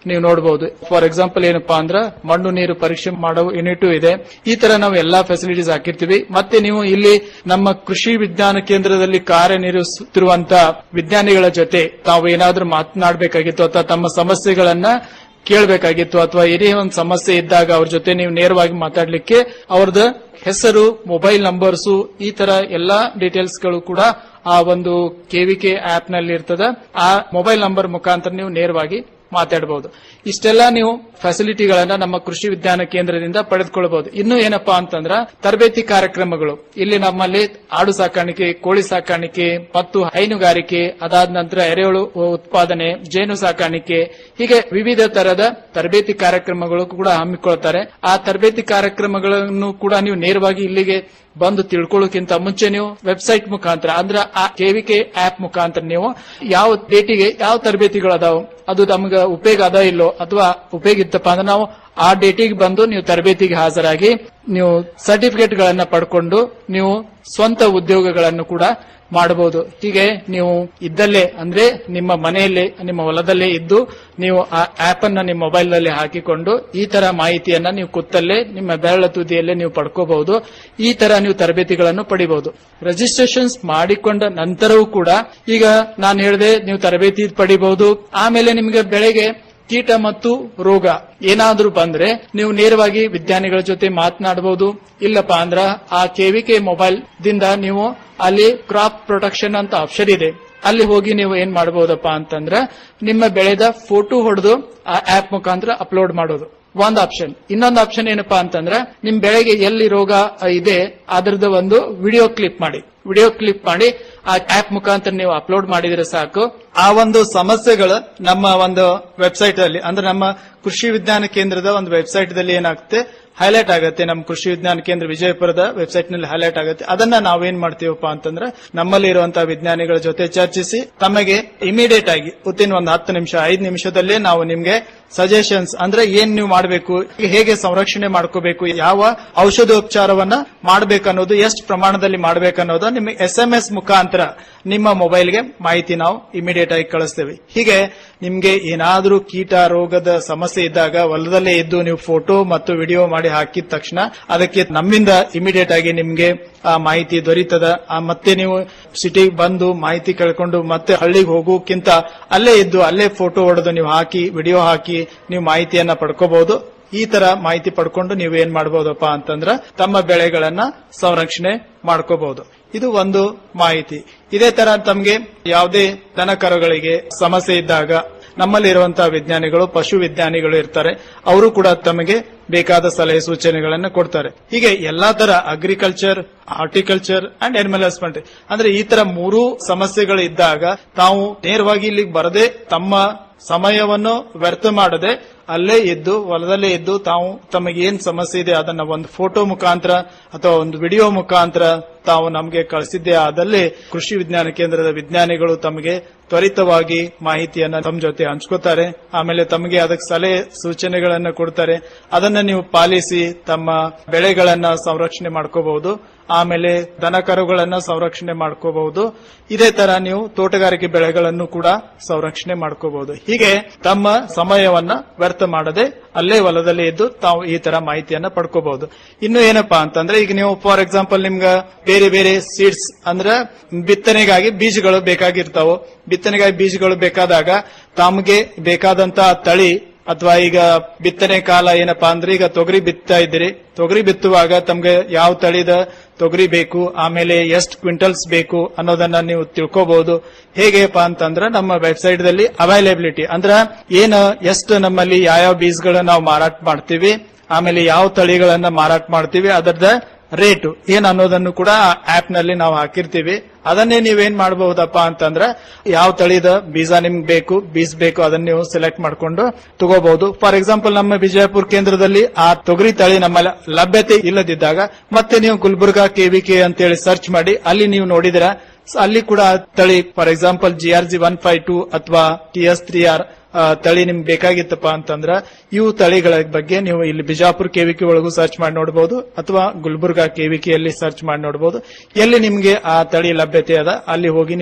ನೀವು ನೋಡಬಹುದು ಫಾರ್ ಎಕ್ಸಾಂಪಲ್ ಏನಪ್ಪಾ ಅಂದ್ರ ಮಣ್ಣು ನೀರು ಪರೀಕ್ಷೆ ಮಾಡೋ ಯೂನಿಟ್ ಇದೆ ಈ ತರ ನಾವು ಎಲ್ಲಾ ಫೆಸಿಲಿಟೀಸ್ ಹಾಕಿರ್ತೀವಿ ಮತ್ತೆ ನೀವು ಇಲ್ಲಿ ನಮ್ಮ ಕೃಷಿ ವಿಜ್ಞಾನ ಕೇಂದ್ರದಲ್ಲಿ ಕಾರ್ಯನಿರ್ವಹಿಸುತ್ತಿರುವಂತ ವಿಜ್ಞಾನಿಗಳ ಜೊತೆ ತಾವು ಏನಾದ್ರೂ ಮಾತನಾಡಬೇಕಾಗಿತ್ತು ಅಥವಾ ತಮ್ಮ ಸಮಸ್ಯೆಗಳನ್ನ ಕೇಳಬೇಕಾಗಿತ್ತು ಅಥವಾ ಏನೇ ಒಂದು ಸಮಸ್ಯೆ ಇದ್ದಾಗ ಅವ್ರ ಜೊತೆ ನೀವು ನೇರವಾಗಿ ಮಾತಾಡ್ಲಿಕ್ಕೆ ಅವ್ರದ್ದು ಹೆಸರು ಮೊಬೈಲ್ ನಂಬರ್ಸು ಈ ತರ ಎಲ್ಲಾ ಡೀಟೇಲ್ಸ್ ಗಳು ಕೂಡ ಆ ಒಂದು ಕೆವಿಕೆ ಆಪ್ ನಲ್ಲಿ ಇರ್ತದ ಆ ಮೊಬೈಲ್ ನಂಬರ್ ಮುಖಾಂತರ ನೀವು ನೇರವಾಗಿ ಮಾತಾಡಬಹುದು ಇಷ್ಟೆಲ್ಲ ನೀವು ಫೆಸಿಲಿಟಿಗಳನ್ನ ನಮ್ಮ ಕೃಷಿ ವಿಜ್ಞಾನ ಕೇಂದ್ರದಿಂದ ಪಡೆದುಕೊಳ್ಳಬಹುದು ಇನ್ನು ಏನಪ್ಪಾ ಅಂತಂದ್ರ ತರಬೇತಿ ಕಾರ್ಯಕ್ರಮಗಳು ಇಲ್ಲಿ ನಮ್ಮಲ್ಲಿ ಆಡು ಸಾಕಾಣಿಕೆ ಕೋಳಿ ಸಾಕಾಣಿಕೆ ಮತ್ತು ಹೈನುಗಾರಿಕೆ ಅದಾದ ನಂತರ ಎರೆಹುಳು ಉತ್ಪಾದನೆ ಜೇನು ಸಾಕಾಣಿಕೆ ಹೀಗೆ ವಿವಿಧ ತರದ ತರಬೇತಿ ಕಾರ್ಯಕ್ರಮಗಳು ಕೂಡ ಹಮ್ಮಿಕೊಳ್ತಾರೆ ಆ ತರಬೇತಿ ಕಾರ್ಯಕ್ರಮಗಳನ್ನು ಕೂಡ ನೀವು ನೇರವಾಗಿ ಇಲ್ಲಿಗೆ ಬಂದು ತಿಳ್ಕೊಳ್ಳೋಕ್ಕಿಂತ ಮುಂಚೆ ನೀವು ವೆಬ್ಸೈಟ್ ಮುಖಾಂತರ ಅಂದ್ರೆ ಆ ಕೆವಿಕೆ ಆಪ್ ಮುಖಾಂತರ ನೀವು ಯಾವ ಡೇಟಿಗೆ ಯಾವ ತರಬೇತಿಗಳು ಅದಾವ ಅದು ನಮ್ಗೆ ಉಪಯೋಗ ಅದ ಇಲ್ಲೋ ಅಥವಾ ಉಪಯೋಗ ಇತ್ತಪ್ಪ ಅಂದ್ರೆ ನಾವು ಆ ಡೇಟಿಗೆ ಬಂದು ನೀವು ತರಬೇತಿಗೆ ಹಾಜರಾಗಿ ನೀವು ಸರ್ಟಿಫಿಕೇಟ್ ಗಳನ್ನ ಪಡ್ಕೊಂಡು ನೀವು ಸ್ವಂತ ಉದ್ಯೋಗಗಳನ್ನು ಕೂಡ ಮಾಡಬಹುದು ಹೀಗೆ ನೀವು ಇದ್ದಲ್ಲೇ ಅಂದ್ರೆ ನಿಮ್ಮ ಮನೆಯಲ್ಲೇ ನಿಮ್ಮ ಹೊಲದಲ್ಲೇ ಇದ್ದು ನೀವು ಆ ಆಪ್ ಅನ್ನ ನಿಮ್ಮ ಮೊಬೈಲ್ ನಲ್ಲಿ ಹಾಕಿಕೊಂಡು ಈ ತರ ಮಾಹಿತಿಯನ್ನ ನೀವು ಕೂತಲ್ಲೇ ನಿಮ್ಮ ಬೆರಳ ತುದಿಯಲ್ಲೇ ನೀವು ಪಡ್ಕೋಬಹುದು ಈ ತರ ನೀವು ತರಬೇತಿಗಳನ್ನು ಪಡಿಬಹುದು ರಿಜಿಸ್ಟ್ರೇಷನ್ಸ್ ಮಾಡಿಕೊಂಡ ನಂತರವೂ ಕೂಡ ಈಗ ನಾನು ಹೇಳಿದೆ ನೀವು ತರಬೇತಿ ಪಡಿಬಹುದು ಆಮೇಲೆ ನಿಮಗೆ ಬೆಳೆಗೆ ಕೀಟ ಮತ್ತು ರೋಗ ಏನಾದ್ರೂ ಬಂದ್ರೆ ನೀವು ನೇರವಾಗಿ ವಿಜ್ಞಾನಿಗಳ ಜೊತೆ ಮಾತನಾಡಬಹುದು ಇಲ್ಲಪ್ಪ ಅಂದ್ರ ಆ ಕೆವಿಕೆ ಮೊಬೈಲ್ ದಿಂದ ನೀವು ಅಲ್ಲಿ ಕ್ರಾಪ್ ಪ್ರೊಟೆಕ್ಷನ್ ಅಂತ ಆಪ್ಷನ್ ಇದೆ ಅಲ್ಲಿ ಹೋಗಿ ನೀವು ಏನ್ ಮಾಡಬಹುದಪ್ಪ ಅಂತಂದ್ರ ನಿಮ್ಮ ಬೆಳೆದ ಫೋಟೋ ಹೊಡೆದು ಆ ಆಪ್ ಮುಖಾಂತರ ಅಪ್ಲೋಡ್ ಮಾಡೋದು ಒಂದ್ ಆಪ್ಷನ್ ಇನ್ನೊಂದು ಆಪ್ಷನ್ ಏನಪ್ಪಾ ಅಂತಂದ್ರೆ ನಿಮ್ ಬೆಳೆಗೆ ಎಲ್ಲಿ ರೋಗ ಇದೆ ಅದರದ ಒಂದು ವಿಡಿಯೋ ಕ್ಲಿಪ್ ಮಾಡಿ ವಿಡಿಯೋ ಕ್ಲಿಪ್ ಮಾಡಿ ಆ ಆಪ್ ಮುಖಾಂತರ ನೀವು ಅಪ್ಲೋಡ್ ಮಾಡಿದ್ರೆ ಸಾಕು ಆ ಒಂದು ಸಮಸ್ಯೆಗಳು ನಮ್ಮ ಒಂದು ವೆಬ್ಸೈಟ್ ಅಲ್ಲಿ ಅಂದ್ರೆ ನಮ್ಮ ಕೃಷಿ ವಿಜ್ಞಾನ ಕೇಂದ್ರದ ಒಂದು ವೆಬ್ಸೈಟ್ ದಲ್ಲಿ ಏನಾಗುತ್ತೆ ಹೈಲೈಟ್ ಆಗುತ್ತೆ ನಮ್ಮ ಕೃಷಿ ವಿಜ್ಞಾನ ಕೇಂದ್ರ ವಿಜಯಪುರದ ವೆಬ್ಸೈಟ್ ನಲ್ಲಿ ಹೈಲೈಟ್ ಆಗುತ್ತೆ ಅದನ್ನ ನಾವೇನ್ ಮಾಡ್ತೀವಪ್ಪ ಅಂತಂದ್ರೆ ನಮ್ಮಲ್ಲಿ ಇರುವಂತಹ ವಿಜ್ಞಾನಿಗಳ ಜೊತೆ ಚರ್ಚಿಸಿ ತಮಗೆ ಇಮಿಡಿಯೇಟ್ ಆಗಿ ವಿತಿನ್ ಒಂದು ಹತ್ತು ನಿಮಿಷ ಐದು ನಿಮಿಷದಲ್ಲೇ ನಾವು ನಿಮ್ಗೆ ಸಜೆಷನ್ಸ್ ಅಂದ್ರೆ ಏನ್ ನೀವು ಮಾಡಬೇಕು ಹೇಗೆ ಸಂರಕ್ಷಣೆ ಮಾಡ್ಕೋಬೇಕು ಯಾವ ಔಷಧೋಪಚಾರವನ್ನ ಮಾಡಬೇಕನ್ನೋದು ಎಷ್ಟು ಪ್ರಮಾಣದಲ್ಲಿ ಮಾಡಬೇಕನ್ನೋದು ನಿಮಗೆ ಎಸ್ ಎಂ ಎಸ್ ಮುಖಾಂತರ ನಿಮ್ಮ ಮೊಬೈಲ್ಗೆ ಮಾಹಿತಿ ನಾವು ಇಮಿಡಿಯೇಟ್ ಆಗಿ ಕಳಿಸ್ತೇವೆ ಹೀಗೆ ನಿಮ್ಗೆ ಏನಾದ್ರೂ ಕೀಟ ರೋಗದ ಸಮಸ್ಯೆ ಇದ್ದಾಗ ಹೊಲದಲ್ಲೇ ಇದ್ದು ನೀವು ಫೋಟೋ ಮತ್ತು ವಿಡಿಯೋ ಮಾಡಿ ಹಾಕಿದ ತಕ್ಷಣ ಅದಕ್ಕೆ ನಮ್ಮಿಂದ ಇಮಿಡಿಯೇಟ್ ಆಗಿ ನಿಮ್ಗೆ ಆ ಮಾಹಿತಿ ದೊರೀತದ ಆ ಮತ್ತೆ ನೀವು ಸಿಟಿಗೆ ಬಂದು ಮಾಹಿತಿ ಕೇಳ್ಕೊಂಡು ಮತ್ತೆ ಹಳ್ಳಿಗೆ ಹೋಗೋಕ್ಕಿಂತ ಅಲ್ಲೇ ಇದ್ದು ಅಲ್ಲೇ ಫೋಟೋ ಹೊಡೆದು ನೀವು ಹಾಕಿ ವಿಡಿಯೋ ಹಾಕಿ ನೀವು ಮಾಹಿತಿಯನ್ನ ಪಡ್ಕೋಬಹುದು ಈ ತರ ಮಾಹಿತಿ ಪಡ್ಕೊಂಡು ನೀವು ಏನ್ ಮಾಡಬಹುದಪ್ಪ ಅಂತಂದ್ರ ತಮ್ಮ ಬೆಳೆಗಳನ್ನ ಸಂರಕ್ಷಣೆ ಮಾಡ್ಕೋಬಹುದು ಇದು ಒಂದು ಮಾಹಿತಿ ಇದೇ ತರ ತಮಗೆ ಯಾವುದೇ ದನ ಕರುಗಳಿಗೆ ಸಮಸ್ಯೆ ಇದ್ದಾಗ ನಮ್ಮಲ್ಲಿರುವಂತಹ ವಿಜ್ಞಾನಿಗಳು ಪಶು ವಿಜ್ಞಾನಿಗಳು ಇರ್ತಾರೆ ಅವರು ಕೂಡ ತಮಗೆ ಬೇಕಾದ ಸಲಹೆ ಸೂಚನೆಗಳನ್ನು ಕೊಡ್ತಾರೆ ಹೀಗೆ ಎಲ್ಲಾ ತರ agriculture horticulture and animal husbandry ಅಂದ್ರೆ ಈ ತರ ಮೂರು ಸಮಸ್ಯೆಗಳು ಇದ್ದಾಗ ತಾವು ನೇರವಾಗಿ ಇಲ್ಲಿಗೆ ಬರದೆ ತಮ್ಮ ಸಮಯವನ್ನು ವ್ಯರ್ಥ ಮಾಡದೆ ಅಲ್ಲೇ ಇದ್ದು ಹೊಲದಲ್ಲೇ ಇದ್ದು ತಾವು ತಮಗೆ ಏನ್ ಸಮಸ್ಯೆ ಇದೆ ಅದನ್ನ ಒಂದು ಫೋಟೋ ಮುಖಾಂತರ ಅಥವಾ ಒಂದು ವಿಡಿಯೋ ಮುಖಾಂತರ ತಾವು ನಮಗೆ ಕಳಿಸಿದ್ದೇ ಆದಲ್ಲಿ ಕೃಷಿ ವಿಜ್ಞಾನ ಕೇಂದ್ರದ ವಿಜ್ಞಾನಿಗಳು ತಮಗೆ ತ್ವರಿತವಾಗಿ ಮಾಹಿತಿಯನ್ನ ತಮ್ಮ ಜೊತೆ ಹಂಚ್ಕೋತಾರೆ ಆಮೇಲೆ ತಮಗೆ ಅದಕ್ಕೆ ಸಲಹೆ ಸೂಚನೆಗಳನ್ನ ಕೊಡ್ತಾರೆ ಅದನ್ನ ನೀವು ಪಾಲಿಸಿ ತಮ್ಮ ಬೆಳೆಗಳನ್ನ ಸಂರಕ್ಷಣೆ ಮಾಡ್ಕೋಬಹುದು ಆಮೇಲೆ ದನ ಕರುಗಳನ್ನ ಸಂರಕ್ಷಣೆ ಮಾಡ್ಕೋಬಹುದು ಇದೇ ತರ ನೀವು ತೋಟಗಾರಿಕೆ ಬೆಳೆಗಳನ್ನು ಕೂಡ ಸಂರಕ್ಷಣೆ ಮಾಡ್ಕೋಬಹುದು ಹೀಗೆ ತಮ್ಮ ಸಮಯವನ್ನ ವ್ಯರ್ಥ ಮಾಡದೆ ಅಲ್ಲೇ ಹೊಲದಲ್ಲಿ ಇದ್ದು ತಾವು ಈ ತರ ಮಾಹಿತಿಯನ್ನ ಪಡ್ಕೋಬಹುದು ಇನ್ನು ಏನಪ್ಪಾ ಅಂತಂದ್ರೆ ಈಗ ನೀವು ಫಾರ್ ಎಕ್ಸಾಂಪಲ್ ನಿಮ್ಗ ಬೇರೆ ಬೇರೆ ಸೀಡ್ಸ್ ಅಂದ್ರೆ ಬಿತ್ತನೆಗಾಗಿ ಬೀಜಗಳು ಬೇಕಾಗಿರ್ತಾವ ಬಿತ್ತನೆಗಾಗಿ ಬೀಜಗಳು ಬೇಕಾದಾಗ ತಮಗೆ ಬೇಕಾದಂತಹ ತಳಿ ಅಥವಾ ಈಗ ಬಿತ್ತನೆ ಕಾಲ ಏನಪ್ಪಾ ಅಂದ್ರೆ ಈಗ ತೊಗರಿ ಬಿತ್ತಾ ಇದ್ದೀರಿ ತೊಗರಿ ಬಿತ್ತುವಾಗ ತಮ್ಗೆ ಯಾವ ತಳಿದ ತೊಗರಿ ಬೇಕು ಆಮೇಲೆ ಎಷ್ಟು ಕ್ವಿಂಟಲ್ಸ್ ಬೇಕು ಅನ್ನೋದನ್ನ ನೀವು ತಿಳ್ಕೋಬಹುದು ಹೇಗೆಪ್ಪ ಅಂತಂದ್ರೆ ನಮ್ಮ ವೆಬ್ಸೈಟ್ ದಲ್ಲಿ ಅವೈಲೇಬಿಲಿಟಿ ಅಂದ್ರ ಏನ ಎಷ್ಟು ನಮ್ಮಲ್ಲಿ ಯಾವ್ಯಾವ ಬೀಜಗಳನ್ನ ನಾವು ಮಾರಾಟ ಮಾಡ್ತೀವಿ ಆಮೇಲೆ ಯಾವ ತಳಿಗಳನ್ನ ಮಾರಾಟ ಮಾಡ್ತೀವಿ ಅದರದ ರೇಟು ಏನ್ ಅನ್ನೋದನ್ನು ಕೂಡ ಆಪ್ ನಲ್ಲಿ ನಾವು ಹಾಕಿರ್ತೀವಿ ಅದನ್ನೇ ನೀವೇನ್ ಮಾಡಬಹುದಪ್ಪ ಅಂತಂದ್ರೆ ಯಾವ ತಳಿದ ಬೀಜ ನಿಮ್ಗೆ ಬೇಕು ಬೀಜ ಬೇಕು ಅದನ್ನ ನೀವು ಸೆಲೆಕ್ಟ್ ಮಾಡ್ಕೊಂಡು ತಗೋಬಹುದು ಫಾರ್ ಎಕ್ಸಾಂಪಲ್ ನಮ್ಮ ವಿಜಯಪುರ ಕೇಂದ್ರದಲ್ಲಿ ಆ ತೊಗರಿ ತಳಿ ನಮ್ಮ ಲಭ್ಯತೆ ಇಲ್ಲದಿದ್ದಾಗ ಮತ್ತೆ ನೀವು ಗುಲ್ಬರ್ಗಾ ಕೆವಿಕೆ ಅಂತೇಳಿ ಸರ್ಚ್ ಮಾಡಿ ಅಲ್ಲಿ ನೀವು ನೋಡಿದ್ರ ಅಲ್ಲಿ ಕೂಡ ಆ ತಳಿ for example G R G one five two ಅಥವಾ ಟಿ ಎಸ್ ತ್ರೀ ಆರ್ ತಳಿ ನಿಮ್ಗೆ ಬೇಕಾಗಿತ್ತಪ್ಪ ಅಂತಂದ್ರ ಇವು ತಳಿಗಳ ಬಗ್ಗೆ ನೀವು ಇಲ್ಲಿ ಬಿಜಾಪುರ ಕೆವಿಕೆ ಒಳಗೂ ಸರ್ಚ್ ಮಾಡಿ ನೋಡಬಹುದು ಅಥವಾ ಗುಲ್ಬರ್ಗಾ ಕೆವಿಕೆಯಲ್ಲಿ ಸರ್ಚ್ ಮಾಡಿ ನೋಡಬಹುದು ಎಲ್ಲಿ ನಿಮ್ಗೆ ಆ ತಳಿ ಲಭ್ಯತೆ ಅದ ಅಲ್ಲಿ ಹೋಗಿ ನೀವು